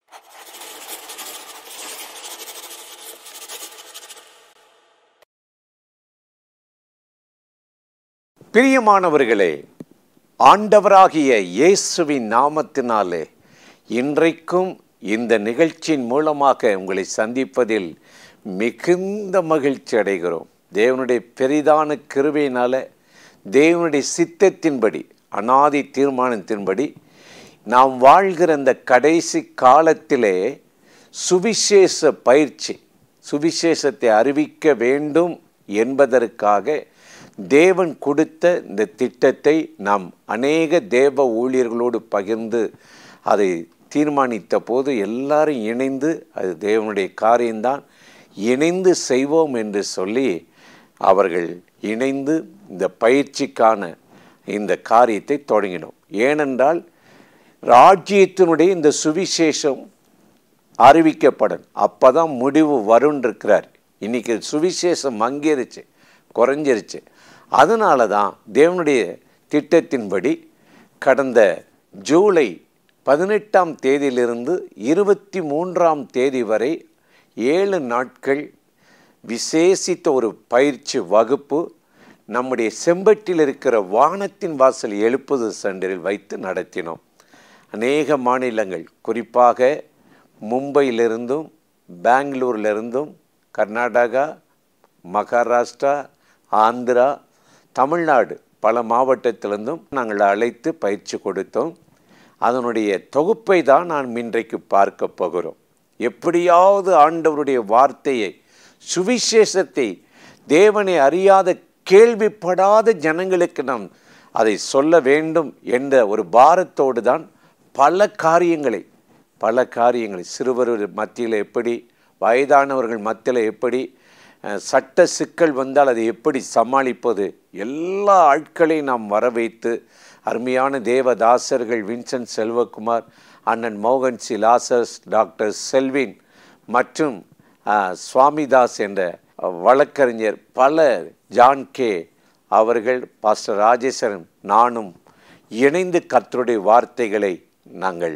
பிரியமானவர்களே ஆண்டவராகிய இயேசுவின் நாமத்தினாலே இன்றைக்கும் இந்த நிகழ்ச்சியின் மூலமாக உங்களை சந்திப்பதில் மிகுந்த மகிழ்ச்சி அடைகிறோம் தேவனுடைய பெரிதான கிருபையினால தேவனுடைய சித்தத்தின்படி அனாதி தீர்மானத்தின்படி நாம் வாழ்கிற இந்த கடைசி காலத்திலே சுவிசேஷ பயிற்சி சுவிசேஷத்தை அறிவிக்க வேண்டும் என்பதற்காக தேவன் கொடுத்த இந்த திட்டத்தை நாம் அநேக தேவ ஊழியர்களோடு பகிர்ந்து அதை தீர்மானித்த போது எல்லாரும் இணைந்து அது தேவனுடைய காரியம்தான் இணைந்து செய்வோம் என்று சொல்லி அவர்கள் இணைந்து இந்த பயிற்சிக்கான இந்த காரியத்தை தொடங்கினோம் ஏனென்றால் ராஜ்யத்தினுடைய இந்த சுவிசேஷம் அறிவிக்கப்படும் அப்போ தான் முடிவு வரும்னு இருக்கிறார் இன்றைக்கி சுவிசேஷம் மங்கிருச்சு குறைஞ்சிருச்சு அதனால தான் தேவனுடைய திட்டத்தின்படி கடந்த ஜூலை பதினெட்டாம் தேதியிலிருந்து இருபத்தி மூன்றாம் தேதி வரை ஏழு நாட்கள் விசேஷித்த ஒரு பயிற்சி வகுப்பு நம்முடைய செம்பட்டில் இருக்கிற வானத்தின் வாசல் எழுப்புது சென்டரில் வைத்து நடத்தினோம் அநேக மாநிலங்கள் குறிப்பாக மும்பையிலிருந்தும் பெங்களூர்லேருந்தும் கர்நாடகா மகாராஷ்டிரா ஆந்திரா தமிழ்நாடு பல மாவட்டத்திலிருந்தும் நாங்கள் அழைத்து பயிற்சி கொடுத்தோம் அதனுடைய தொகுப்பை தான் நான் இன்றைக்கு பார்க்க போகிறோம் எப்படியாவது ஆண்டவருடைய வார்த்தையை சுவிசேஷத்தை தேவனை அறியாத கேள்விப்படாத ஜனங்களுக்கு நாம் அதை சொல்ல வேண்டும் என்ற ஒரு பாரத்தோடு தான் பல காரியங்களை பல காரியங்களை சிறுவர் மத்தியில் எப்படி வயதானவர்கள் மத்தியில் எப்படி அஹ், சட்ட சிக்கல் வந்தால் அதை எப்படி சமாளிப்பது எல்லா ஆட்களையும் நாம் வர வைத்து அருமையான தேவதாசர்கள் வின்சென்ட் செல்வகுமார் அண்ணன் மோகன் சி லாசஸ் டாக்டர் செல்வின் மற்றும் அஹ், சுவாமிதாஸ் என்ற வழக்கறிஞர் பல ஜான் கே அவர்கள் பாஸ்டர் ராஜேஸ்வரன் நானும் இணைந்து கர்த்தருடைய வார்த்தைகளை நாங்கள்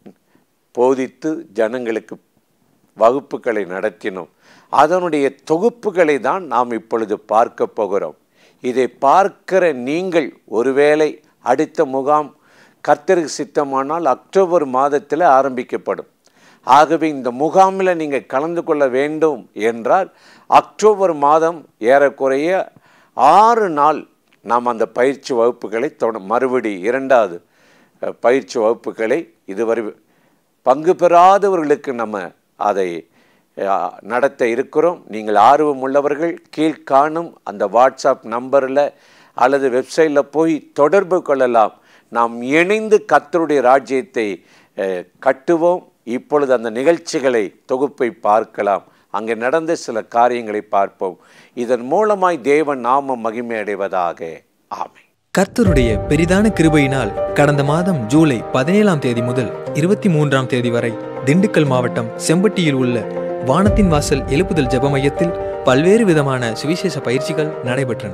போதித்து ஜனங்களுக்கு வகுப்புகளை நடத்தினோம் அதனுடைய தொகுப்புகளை தான் நாம் இப்பொழுது பார்க்க போகிறோம் இதை பார்க்கிற நீங்கள் ஒருவேளை அடுத்த முகாம் கர்த்தருக்கு சித்தமானால் அக்டோபர் மாதத்தில் ஆரம்பிக்கப்படும் ஆகவே இந்த முகாமில் நீங்கள் கலந்து கொள்ள வேண்டும் என்றால் அக்டோபர் மாதம் ஏறக்குறைய ஆறு நாள் நாம் அந்த பயிற்சி வகுப்புகளை தொட மறுபடி இரண்டாவது அஹ், பயிற்சி வகுப்புகளை இதுவரை பங்கு பெறாதவர்களுக்கு நம்ம அதை அஹ், நடத்த இருக்கிறோம் நீங்கள் ஆர்வம் உள்ளவர்கள் கீழ்காணும் அந்த வாட்ஸ்அப் நம்பரில் அல்லது வெப்சைட்டில் போய் தொடர்பு கொள்ளலாம் நாம் இணைந்து கர்த்தருடைய ராஜ்யத்தை அஹ், கட்டுவோம் இப்பொழுது அந்த நிகழ்ச்சிகளை தொகுப்பை பார்க்கலாம் அங்கே நடந்த சில காரியங்களை பார்ப்போம் இதன் மூலமாய் தேவன் நாமம் மகிமை அடைவதாக ஆமென் கர்த்தருடைய பெரிதான கிருபையினால் கடந்த மாதம் ஜூலை பதினேழாம் தேதி முதல் இருபத்தி மூன்றாம் தேதி வரை திண்டுக்கல் மாவட்டம் செம்பட்டியில் உள்ள வானத்தின் வாசல் எழுப்புதல் ஜெப மையத்தில் பல்வேறு விதமான சுவிசேஷ பயிற்சிகள் நடைபெற்றன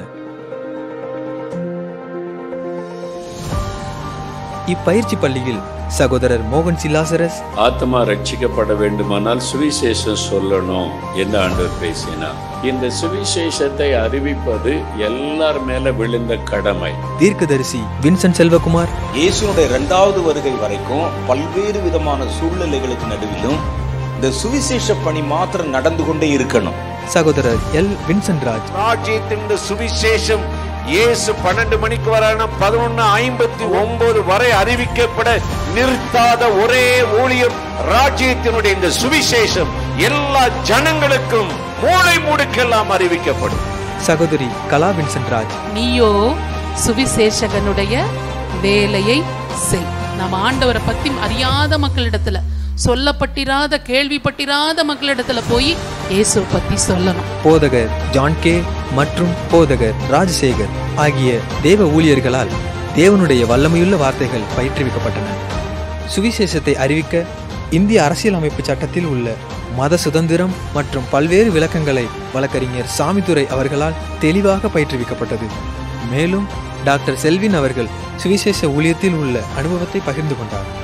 இப்பயிற்சி பள்ளியில் சகோதரர் மோகன் சிலாசரஸ் ஆத்மா ரட்சிக்கப்பட வேண்டுமானால் சுவிசேஷம் சொல்லணும் என்று ஆண்டவர் பேசினார் இந்த சுவிசேஷத்தை அறிவிப்பது எல்லார் மேல விழுந்த கடமை தீர்க்கதரிசி வின்சென்ட் செல்வகுமார் இயேசுனுடைய இரண்டாவது வருகை வரைக்கும் பல்வேறு விதமான சூழ்நிலைகளுக்கு நடுவிலும் இந்த சுவிசேஷ பணி மாத்திரம் நடந்து கொண்டே இருக்கணும் சகோதரர் எல் வின்சென்ட் ராஜ் ராஜ்யத்தின் இந்த சுவிசேஷம் இயேசு பன்னெண்டு மணிக்கு வரான பதினொன்னு ஐம்பத்தி ஒன்பது வரை அறிவிக்கப்பட நிறுத்தாத ஒரே ஊழியம் ராஜ்யத்தினுடைய இந்த சுவிசேஷம் எல்லா ஜனங்களுக்கும் மூளை முடுக்கெல்லாம் அறிவிக்கப்படும் சகோதரி கலா வின்சென்ட் ராஜ் நீயோ சுவிசேஷகனுடைய வேலையை செய் நம்ம ஆண்டவரை பத்தி அறியாத மக்களிடத்துல சொல்லப்பட்டிராத கேள்விப்பட்டிராத மக்களிடத்துல போய் இயேசுவை பத்தி சொல்லணும் போதகர் ஜான் கே மற்றும் போதகர் ராஜசேகர் ஆகிய தேவ ஊழியர்களால் தேவனுடைய வல்லமையுள்ள வார்த்தைகள் பயிற்றுவிக்கப்பட்டன சுவிசேஷத்தை அறிவிக்க இந்திய அரசியலமைப்பு சட்டத்தில் உள்ள மத சுதந்திரம் மற்றும் பல்வேறு விளக்கங்களை வழக்கறிஞர் சாமித்துரை அவர்களால் தெளிவாக பயிற்றுவிக்கப்பட்டது மேலும் டாக்டர் செல்வின் அவர்கள் சுவிசேஷ ஊழியத்தில் உள்ள அனுபவத்தை பகிர்ந்து கொண்டார்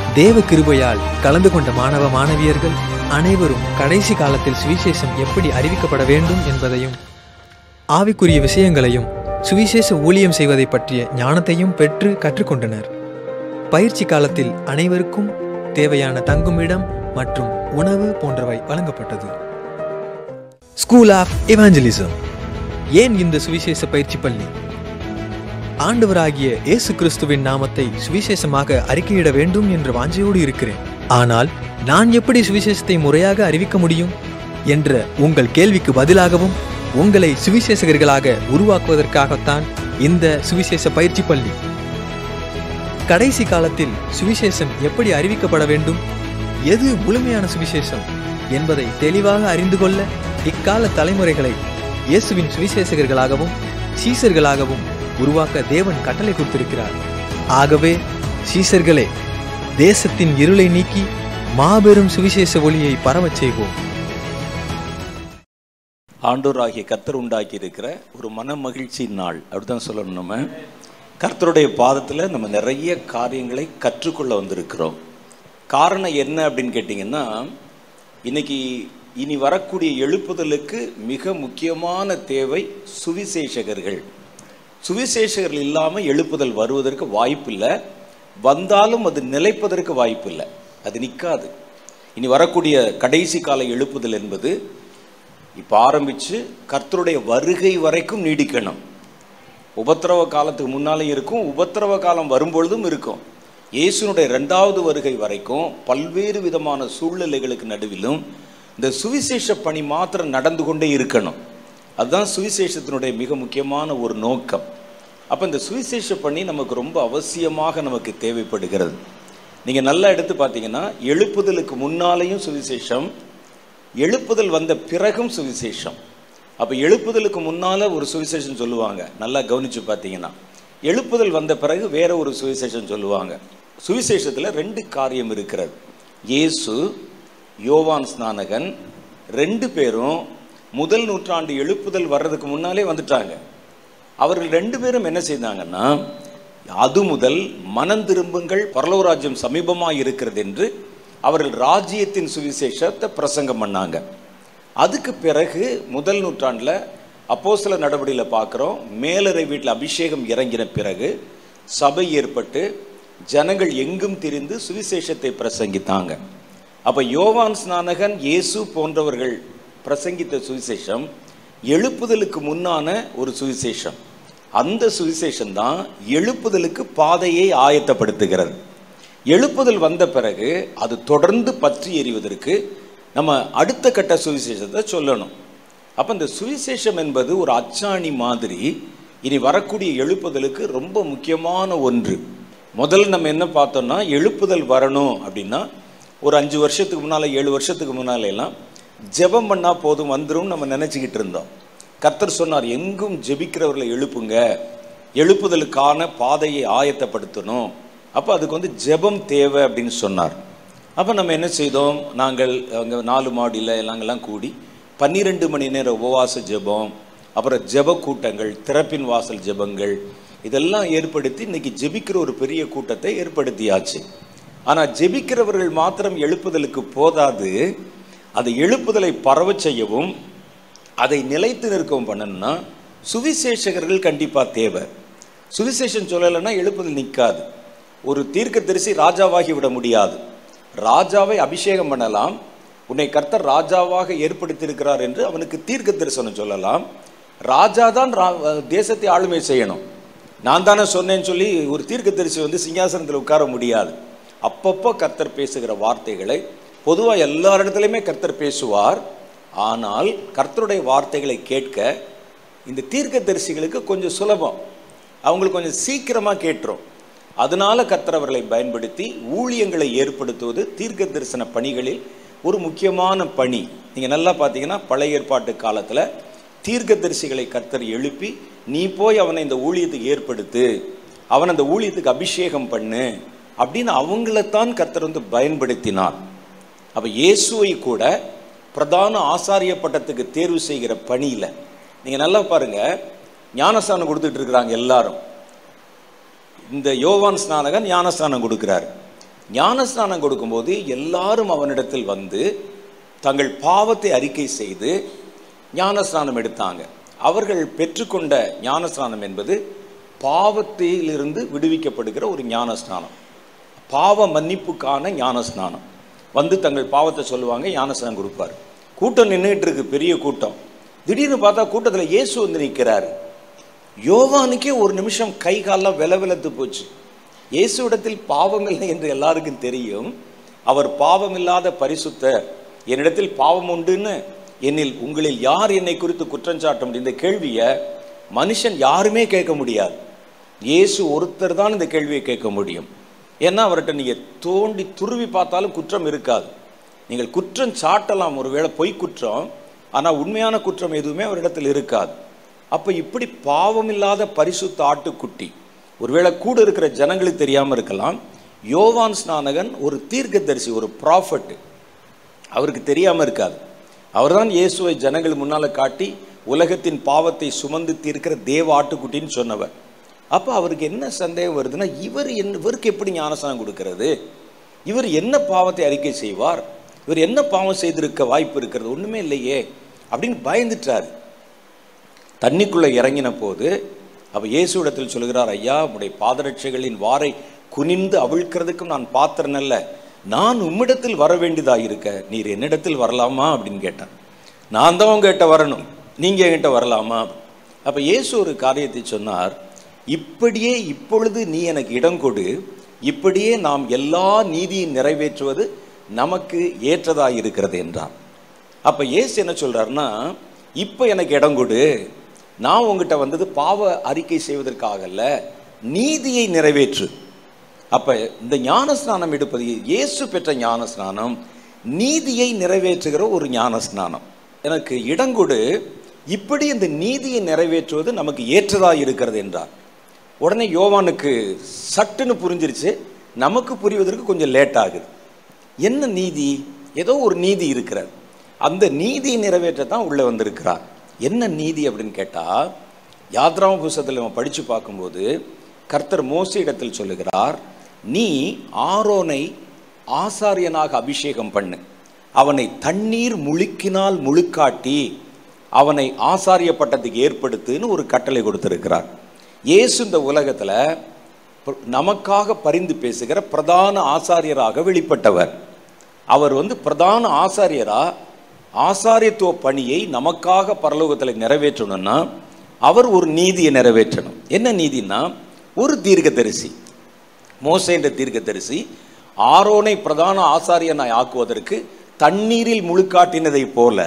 தேவ கிருபையால் கலந்து கொண்ட மாணவ மாணவியர்கள் அனைவரும் கடைசி காலத்தில் சுவிசேஷம் எப்படி அறிவிக்கப்பட வேண்டும் என்பதையும் ஆவிக்குரிய விஷயங்களையும் சுவிசேஷ ஊழியம் செய்வதை பற்றிய ஞானத்தையும் பெற்று கற்றுக்கொண்டனர் பயிற்சி காலத்தில் அனைவருக்கும் தேவையான தங்குமிடம் மற்றும் உணவு போன்றவை வழங்கப்பட்டது ஸ்கூல் ஆஃப் எவாஞ்சலிசம் ஏன் இந்த சுவிசேஷ பயிற்சி பள்ளி ஆண்டவராகிய இயேசு கிறிஸ்துவின் நாமத்தை சுவிசேஷமாக அறிக்கையிட வேண்டும் என்ற வாஞ்சையோடு இருக்கிறேன் ஆனால் நான் எப்படி சுவிசேஷத்தை முறையாக அறிவிக்க முடியும் என்ற உங்கள் கேள்விக்கு பதிலாகவும் உங்களை சுவிசேஷகர்களாக உருவாக்குவதற்காகத்தான் இந்த சுவிசேஷ பயிற்சி பள்ளி கடைசி காலத்தில் சுவிசேஷம் எப்படி அறிவிக்கப்பட வேண்டும் எது முழுமையான சுவிசேஷம் என்பதை தெளிவாக அறிந்து கொள்ள இக்கால தலைமுறைகளை இயேசுவின் சுவிசேஷகர்களாகவும் சீசர்களாகவும் உருவாக்க தேவன் கட்டளை கொடுத்திருக்கிறார் ஆகவே சீசர்களே தேசத்தின் இருளை நீக்கி மாபெரும் சுவிசேஷ ஒளியை பரவச் செய்வோம் ஆண்டோராகிய கர்த்தர் உண்டாக்கி இருக்கிற ஒரு மன மகிழ்ச்சி நாள் அப்படிதான் சொல்லணும் நம்ம கர்த்தருடைய பாதத்தில் நம்ம நிறைய காரியங்களை கற்றுக்கொள்ள வந்திருக்கிறோம் காரணம் என்ன அப்படின்னு கேட்டிங்கன்னா இன்னைக்கு இனி வரக்கூடிய எழுப்புதலுக்கு மிக முக்கியமான தேவை சுவிசேஷகர்கள் சுவிசேஷகர்கள் இல்லாமல் எழுப்புதல் வருவதற்கு வாய்ப்பில்லை வந்தாலும் அது நிலைப்பதற்கு வாய்ப்பில்லை அது நிற்காது இனி வரக்கூடிய கடைசி கால எழுப்புதல் என்பது இப்போ ஆரம்பித்து கர்த்தருடைய வருகை வரைக்கும் நீடிக்கணும் உபத்திரவ காலத்துக்கு முன்னாலே இருக்கும் உபத்திரவ காலம் வரும்பொழுதும் இருக்கும் இயேசுனுடைய ரெண்டாவது வருகை வரைக்கும் பல்வேறு விதமான சூழ்நிலைகளுக்கு நடுவிலும் இந்த சுவிசேஷ பணி மாத்திரம் நடந்து கொண்டே இருக்கணும் அதுதான் சுவிசேஷத்தினுடைய மிக முக்கியமான ஒரு நோக்கம் அப்போ இந்த சுவிசேஷ பணி நமக்கு ரொம்ப அவசியமாக நமக்கு தேவைப்படுகிறது நீங்கள் நல்லா எடுத்து பார்த்தீங்கன்னா எழுப்புதலுக்கு முன்னாலேயும் சுவிசேஷம் எழுப்புதல் வந்த பிறகும் சுவிசேஷம் அப்போ எழுப்புதலுக்கு முன்னால் ஒரு சுவிசேஷம் சொல்லுவாங்க நல்லா கவனித்து பார்த்தீங்கன்னா எழுப்புதல் வந்த பிறகு வேற ஒரு சுவிசேஷம் சொல்லுவாங்க சுவிசேஷத்தில் ரெண்டு காரியம் இருக்கிறது இயேசு யோவான் ஸ்நானகன் ரெண்டு பேரும் முதல் நூற்றாண்டு எழுப்புதல் வர்றதுக்கு முன்னாலே வந்துட்டாங்க அவர்கள் ரெண்டு பேரும் என்ன செய்தாங்கன்னா அது முதல் மனம் திரும்புங்கள் பரலோராஜ்யம் சமீபமாக இருக்கிறது என்று அவர்கள் ராஜ்யத்தின் சுவிசேஷத்தை பிரசங்கம் பண்ணாங்க அதுக்கு பிறகு முதல் நூற்றாண்டில் அப்போ சில நடவடிக்கையில் பார்க்குறோம் மேலறை வீட்டில் அபிஷேகம் இறங்கின பிறகு சபை ஏற்பட்டு ஜனங்கள் எங்கும் திரிந்து சுவிசேஷத்தை பிரசங்கித்தாங்க அப்போ யோவான் ஸ்நானகன் இயேசு போன்றவர்கள் பிரசங்கித்த சுவிசேஷம் எழுப்புதலுக்கு முன்னான ஒரு சுவிசேஷம் அந்த சுவிசேஷம் தான் எழுப்புதலுக்கு பாதையை ஆயத்தப்படுத்துகிறது எழுப்புதல் வந்த பிறகு அது தொடர்ந்து பற்றி எறிவதற்கு நம்ம அடுத்த கட்ட சுவிசேஷத்தை சொல்லணும் அப்போ இந்த சுவிசேஷம் என்பது ஒரு அச்சாணி மாதிரி இனி வரக்கூடிய எழுப்புதலுக்கு ரொம்ப முக்கியமான ஒன்று முதல்ல நம்ம என்ன பார்த்தோம்னா எழுப்புதல் வரணும் அப்படின்னா ஒரு அஞ்சு வருஷத்துக்கு முன்னால் ஏழு வருஷத்துக்கு முன்னால எல்லாம் ஜெபம் பண்ணால் போதும் வந்துடும் நம்ம நினச்சிக்கிட்டு இருந்தோம் கர்த்தர் சொன்னார் எங்கும் ஜெபிக்கிறவர்களை எழுப்புங்க எழுப்புதலுக்கான பாதையை ஆயத்தப்படுத்தணும் அப்போ அதுக்கு வந்து ஜெபம் தேவை அப்படின்னு சொன்னார் அப்போ நம்ம என்ன செய்தோம் நாங்கள் அங்கே நாலு மாடியில் எல்லாங்கெல்லாம் கூடி பன்னிரெண்டு மணி நேர உபவாச ஜெபம் அப்புறம் ஜெப கூட்டங்கள் திறப்பின் வாசல் ஜெபங்கள் இதெல்லாம் ஏற்படுத்தி இன்னைக்கு ஜெபிக்கிற ஒரு பெரிய கூட்டத்தை ஏற்படுத்தியாச்சு ஆனால் ஜெபிக்கிறவர்கள் மாத்திரம் எழுப்புதலுக்கு போதாது அதை எழுப்புதலை பரவச் செய்யவும் அதை நிலைத்து நிற்கவும் பண்ணணும்னா சுவிசேஷகர்கள் கண்டிப்பாக தேவை சுவிசேஷம் சொல்லலைன்னா எழுப்புதல் நிற்காது ஒரு தீர்க்கதரிசி ராஜாவாகி விட முடியாது ராஜாவை அபிஷேகம் பண்ணலாம் உன்னை கர்த்தர் ராஜாவாக ஏற்படுத்தியிருக்கிறார் என்று அவனுக்கு தீர்க்க தரிசனம் சொல்லலாம் ராஜா தான் ரா- தேசத்தை ஆளுமை செய்யணும் நான் தானே சொன்னேன்னு சொல்லி ஒரு தீர்க்க தரிசி வந்து சிங்காசனத்தில் உட்கார முடியாது அப்பப்போ கர்த்தர் பேசுகிற வார்த்தைகளை பொதுவாக எல்லா இடத்துலையுமே கர்த்தர் பேசுவார் ஆனால் கர்த்தருடைய வார்த்தைகளை கேட்க இந்த தீர்க்க தரிசிகளுக்கு கொஞ்சம் சுலபம் அவங்களுக்கு கொஞ்சம் சீக்கிரமாக கேட்டுரும் அதனால கர்த்தர் அவர்களை பயன்படுத்தி ஊழியங்களை ஏற்படுத்துவது தீர்க்க தரிசன பணிகளில் ஒரு முக்கியமான பணி நீங்கள் நல்லா பார்த்தீங்கன்னா பழைய ஏற்பாட்டு காலத்தில் தீர்க்கதரிசிகளை கர்த்தர் எழுப்பி நீ போய் அவனை இந்த ஊழியத்துக்கு ஏற்படுத்து அவன் அந்த ஊழியத்துக்கு அபிஷேகம் பண்ணு அப்படின்னு அவங்களத்தான் கர்த்தர் வந்து பயன்படுத்தினார் அப்போ இயேசுவை கூட பிரதான ஆசாரிய பட்டத்துக்கு தேர்வு செய்கிற பணியில் நீங்கள் நல்லா பாருங்க ஞானஸ்தானம் கொடுத்துட்டு இருக்கிறாங்க எல்லாரும் இந்த யோவான் ஸ்நானகன் ஞானஸ்தானம் கொடுக்கிறார் ஞானஸ்நானம் கொடுக்கும்போது எல்லாரும் அவனிடத்தில் வந்து தங்கள் பாவத்தை அறிக்கை செய்து ஞானஸ்நானம் எடுத்தாங்க அவர்கள் பெற்றுக்கொண்ட ஞானஸ்நானம் என்பது பாவத்திலிருந்து விடுவிக்கப்படுகிற ஒரு ஞானஸ்நானம் பாவ மன்னிப்புக்கான ஞானஸ்நானம் வந்து தங்கள் பாவத்தை சொல்லுவாங்க ஞானஸ்நானம் கொடுப்பார் கூட்டம் நின்றுட்டு இருக்கு பெரிய கூட்டம் திடீர்னு பார்த்தா கூட்டத்தில் இயேசு வந்து நிற்கிறாரு யோவானுக்கே ஒரு நிமிஷம் கை காலெல்லாம் வில விலத்து போச்சு இயேசுவிடத்தில் பாவமில்லை என்று எல்லாருக்கும் தெரியும் அவர் பாவமில்லாத பரிசுத்தர் என்னிடத்தில் பாவம் உண்டுன்னு என்னில் உங்களில் யார் என்னை குறித்து குற்றஞ்சாட்ட முடியும் இந்த கேள்வியை மனுஷன் யாருமே கேட்க முடியாது இயேசு ஒருத்தர் தான் இந்த கேள்வியை கேட்க முடியும் ஏன்னா அவர்கிட்ட நீங்கள் தோண்டி துருவி பார்த்தாலும் குற்றம் இருக்காது நீங்கள் குற்றம் சாட்டலாம் ஒருவேளை பொய் குற்றம் ஆனால் உண்மையான குற்றம் எதுவுமே அவரிடத்தில் இருக்காது அப்போ இப்படி பாவமில்லாத பரிசுத்த ஆட்டுக்குட்டி ஒருவேளை கூட இருக்கிற ஜனங்களுக்கு தெரியாமல் இருக்கலாம் யோவான் ஸ்நானகன் ஒரு தீர்க்கதரிசி ஒரு ப்ராஃபட் அவருக்கு தெரியாமல் இருக்காது அவர்தான் இயேசுவை ஜனங்கள் முன்னால் காட்டி உலகத்தின் பாவத்தை சுமந்து தீர்க்கிற தேவ ஆட்டுக்குட்டின்னு சொன்னவர் அப்போ அவருக்கு என்ன சந்தேகம் வருதுன்னா இவர் என்ன இவருக்கு எப்படி ஞானஸ்நானம் கொடுக்கிறது இவர் என்ன பாவத்தை அறிக்கை செய்வார் இவர் என்ன பாவம் செய்திருக்க வாய்ப்பு இருக்கிறது ஒன்றுமே இல்லையே அப்படின்னு பயந்துட்டார் தண்ணிக்குள்ளே இறங்கின போது அப்போ இயேசுவிடத்தில் சொல்கிறார் ஐயா உடைய பாதரட்சைகளின் வாரை குனிந்து அவிழ்க்கிறதுக்கும் நான் பாத்திரன் அல்ல நான் உம்மிடத்தில் வர வேண்டியதாக இருக்க நீர் என்னிடத்தில் வரலாமா அப்படின்னு கேட்டான் நான் தான் உங்ககிட்ட வரணும் நீங்கள் என்கிட்ட வரலாமா அப்போ இயேசு ஒரு காரியத்தை சொன்னார் இப்படியே இப்பொழுது நீ எனக்கு இடம் கொடு இப்படியே நாம் எல்லா நீதியும் நிறைவேற்றுவது நமக்கு ஏற்றதாக இருக்கிறது என்றார் அப்போ இயேசு என்ன சொல்றாருன்னா இப்போ எனக்கு இடம் கொடு நான் உங்ககிட்ட வந்தது பாவ அறிக்கை செய்வதற்காக அல்ல நீதியை நிறைவேற்று அப்ப இந்த ஞானஸ்நானம் எடுப்பது இயேசு பெற்ற ஞானஸ்நானம் நீதியை நிறைவேற்றுகிற ஒரு ஞானஸ்நானம் எனக்கு இடங்கொடு இப்படி இந்த நீதியை நிறைவேற்றுவது நமக்கு ஏற்றதா இருக்கிறது என்றார் உடனே யோவானுக்கு சட்டுன்னு புரிஞ்சிருச்சு நமக்கு புரிவதற்கு கொஞ்சம் லேட் ஆகுது என்ன நீதி ஏதோ ஒரு நீதி இருக்கிறது அந்த நீதியை நிறைவேற்ற தான் உள்ளே வந்திருக்கிறார் என்ன நீதி அப்படின்னு கேட்டால் யாத்ராம புஸ்தகத்தில் நம்ம படித்து பார்க்கும்போது கர்த்தர் மோச இடத்தில் சொல்லுகிறார் நீ ஆரோனை ஆசாரியனாக அபிஷேகம் பண்ணு அவனை தண்ணீர் முழுக்கினால் முழுக்காட்டி அவனை ஆசாரிய பட்டத்துக்கு ஏற்படுத்துன்னு ஒரு கட்டளை கொடுத்திருக்கிறார் இயேசு இந்த உலகத்தில் நமக்காக பரிந்து பேசுகிற பிரதான ஆசாரியராக வெளிப்பட்டவர் அவர் வந்து பிரதான ஆசாரியரா ஆசாரியத்துவ பணியை நமக்காக பரலோகத்தில் நிறைவேற்றணும்னா அவர் ஒரு நீதியை நிறைவேற்றணும் என்ன நீதினா ஒரு தீர்க்கதரிசி மோசே என்ற தீர்க்கதரிசி ஆரோனை பிரதான ஆசாரியனாய் ஆக்குவதற்கு தண்ணீரில் முழுக்காட்டினதைப் போல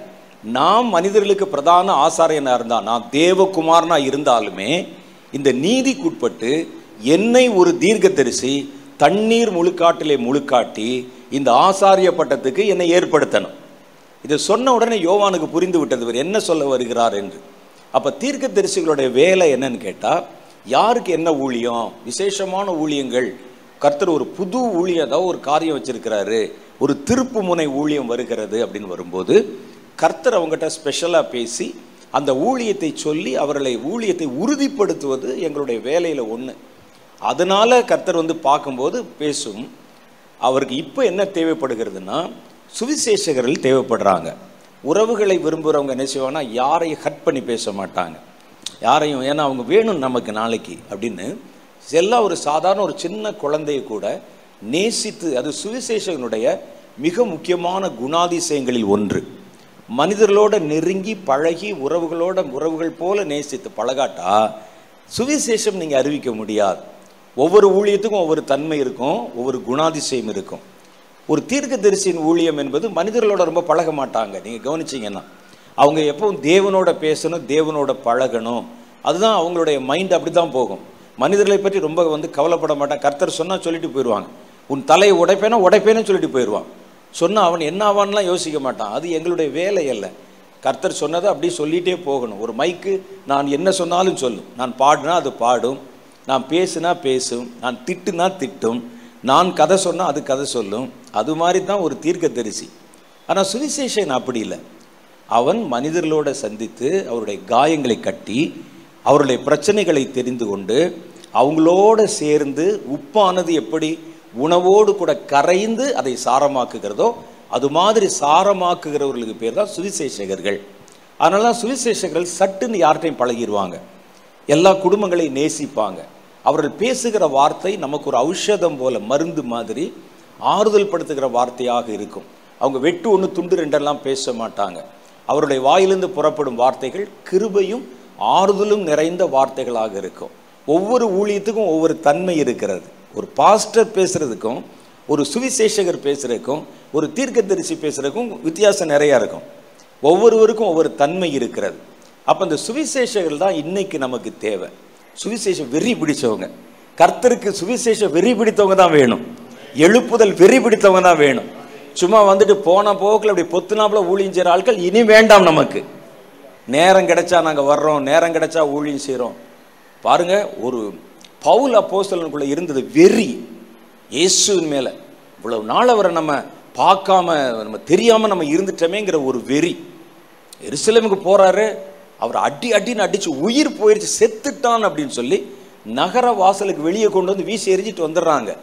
நாம் மனிதர்களுக்கு பிரதான ஆசாரியனா இருந்தா நான் தேவகுமாரனா இருந்தாலுமே இந்த நீதிக்குட்பட்டு என்னை ஒரு தீர்க்கதரிசி தண்ணீர் முழுக்காட்டிலே முழுக்காட்டி இந்த ஆசாரிய பட்டத்துக்கு என்னை ஏற்படுத்தணும் இதை சொன்ன உடனே யோவானுக்கு புரிந்து விட்டது இவர் என்ன சொல்ல வருகிறார் என்று அப்ப தீர்க்கதரிசிகளுடைய வேலை என்னன்னு கேட்டா யாருக்கு என்ன ஊழியம் விசேஷமான ஊழியங்கள் கர்த்தர் ஒரு புது ஊழியம் ஏதாவது ஒரு காரியம் வச்சிருக்கிறாரு ஒரு திருப்பு முனை ஊழியம் வருகிறது அப்படின்னு வரும்போது கர்த்தர் அவங்ககிட்ட ஸ்பெஷலாக பேசி அந்த ஊழியத்தை சொல்லி அவர்களை ஊழியத்தை உறுதிப்படுத்துவது எங்களுடைய வேலையில் ஒன்று அதனால கர்த்தர் வந்து பார்க்கும்போது பேசும் அவருக்கு இப்போ என்ன தேவைப்படுகிறதுனா சுவிசேஷகர்கள் தேவைப்படுறாங்க உறவுகளை விரும்புகிறவங்க என்ன செய்வாங்கன்னா யாரையும் ஹட் பண்ணி பேச மாட்டாங்க யாரையும் ஏன்னா அவங்க வேணும் நமக்கு நாளைக்கு அப்படின்னு எல்லாம் ஒரு சாதாரண ஒரு சின்ன குழந்தையை கூட நேசித்து அது சுவிசேஷகனுடைய மிக முக்கியமான குணாதிசயங்களில் ஒன்று மனிதர்களோட நெருங்கி பழகி உறவுகளோட உறவுகள் போல நேசித்து பழகாட்டா சுவிசேஷம் நீங்கள் அறிவிக்க முடியாது ஒவ்வொரு ஊழியத்துக்கும் ஒவ்வொரு தன்மை இருக்கும் ஒவ்வொரு குணாதிசயம் இருக்கும் ஒரு தீர்க்கதரிசியின் ஊழியம் என்பது மனிதர்களோட ரொம்ப பழக மாட்டாங்க நீங்கள் கவனிச்சீங்கன்னா அவங்க எப்பவும் தேவனோட பேசணும் தேவனோட பழகணும் அதுதான் அவங்களுடைய மைண்ட் அப்படி தான் போகும் மனிதர்களை பற்றி ரொம்ப வந்து கவலைப்பட மாட்டான் கர்த்தர் சொன்னால் சொல்லிட்டு போயிடுவாங்க உன் தலையை உடைப்பேனா உடைப்பேன்னு சொல்லிட்டு போயிடுவான் சொன்னால் அவன் என்ன ஆவான்லாம் யோசிக்க மாட்டான் அது எங்களுடைய வேலை அல்ல கர்த்தர் சொன்னதை அப்படியே சொல்லிகிட்டே போகணும் ஒரு மைக்கு நான் என்ன சொன்னாலும் சொல்லும் நான் பாடினா அது பாடும் நான் பேசுனா பேசும் நான் திட்டுனா திட்டும் நான் கதை சொன்னால் அது கதை சொல்லும் அது மாதிரி தான் ஒரு தீர்க்கதரிசி ஆனால் சுவிசேஷன் அப்படி இல்லை அவன் மனிதர்களோட சந்தித்து அவருடைய காயங்களை கட்டி அவருடைய பிரச்சனைகளை தெரிந்து கொண்டு அவங்களோட சேர்ந்து உப்பானது எப்படி உணவோடு கூட கரைந்து அதை சாரமாக்குகிறதோ அது மாதிரி சாரமாக்குகிறவர்களுக்கு பேர் தான் சுவிசேஷகர்கள் அதனால தான் சுவிசேஷகர்கள் சட்டுன்னு யார்கிட்டையும் பழகிடுவாங்க எல்லா குடும்பங்களையும் நேசிப்பாங்க அவர்கள் பேசுகிற வார்த்தை நமக்கு ஒரு ஔஷதம் போல மருந்து மாதிரி ஆறுதல் படுத்துகிற வார்த்தையாக இருக்கும் அவங்க வெட்டு ஒன்று துண்டு ரெண்டெல்லாம் பேச மாட்டாங்க அவருடைய வாயிலிருந்து புறப்படும் வார்த்தைகள் கிருபையும் ஆறுதலும் நிறைந்த வார்த்தைகளாக இருக்கும் ஒவ்வொரு ஊழியத்துக்கும் ஒவ்வொரு தன்மை இருக்கிறது ஒரு பாஸ்டர் பேசுறதுக்கும் ஒரு சுவிசேஷகர் பேசுறதுக்கும் ஒரு தீர்க்கதரிசி பேசுறதுக்கும் வித்தியாசம் நிறையா இருக்கும் ஒவ்வொருவருக்கும் ஒவ்வொரு தன்மை இருக்கிறது அப்போ இந்த சுவிசேஷகர்கள் தான் இன்னைக்கு நமக்கு தேவை சுவிசேஷ வெறி பிடிச்சவங்க கர்த்தருக்கு சுவிசேஷ வெறி பிடித்தவங்க தான் வேணும் எழுப்புதல் வெறி பிடித்தவங்க தான் வேணும் சும்மா வந்துட்டு போன போக்கில் அப்படி பொத்துனாப்புல ஊழியம் செய்கிற ஆட்கள் இனி வேண்டாம் நமக்கு நேரம் கிடைச்சா நாங்கள் வர்றோம் நேரம் கிடைச்சா ஊழியம் செய்கிறோம் பாருங்க ஒரு பவுல் அப்போஸ்தலனுக்குள்ள இருந்தது வெறி இயேசுவின் மேலே இவ்வளவு நாள் அவரை நம்ம பார்க்காம நம்ம தெரியாம நம்ம இருந்துட்டோமேங்கிற ஒரு வெறி எருசலேமுக்கு போறாரு அவர் அடி அடின்னு அடிச்சு உயிர் போயிருச்சு செத்துட்டான் அப்படின்னு சொல்லி நகர வாசலுக்கு வெளியே கொண்டு வந்து வீசி எரிஞ்சிட்டு வந்துடுறாங்க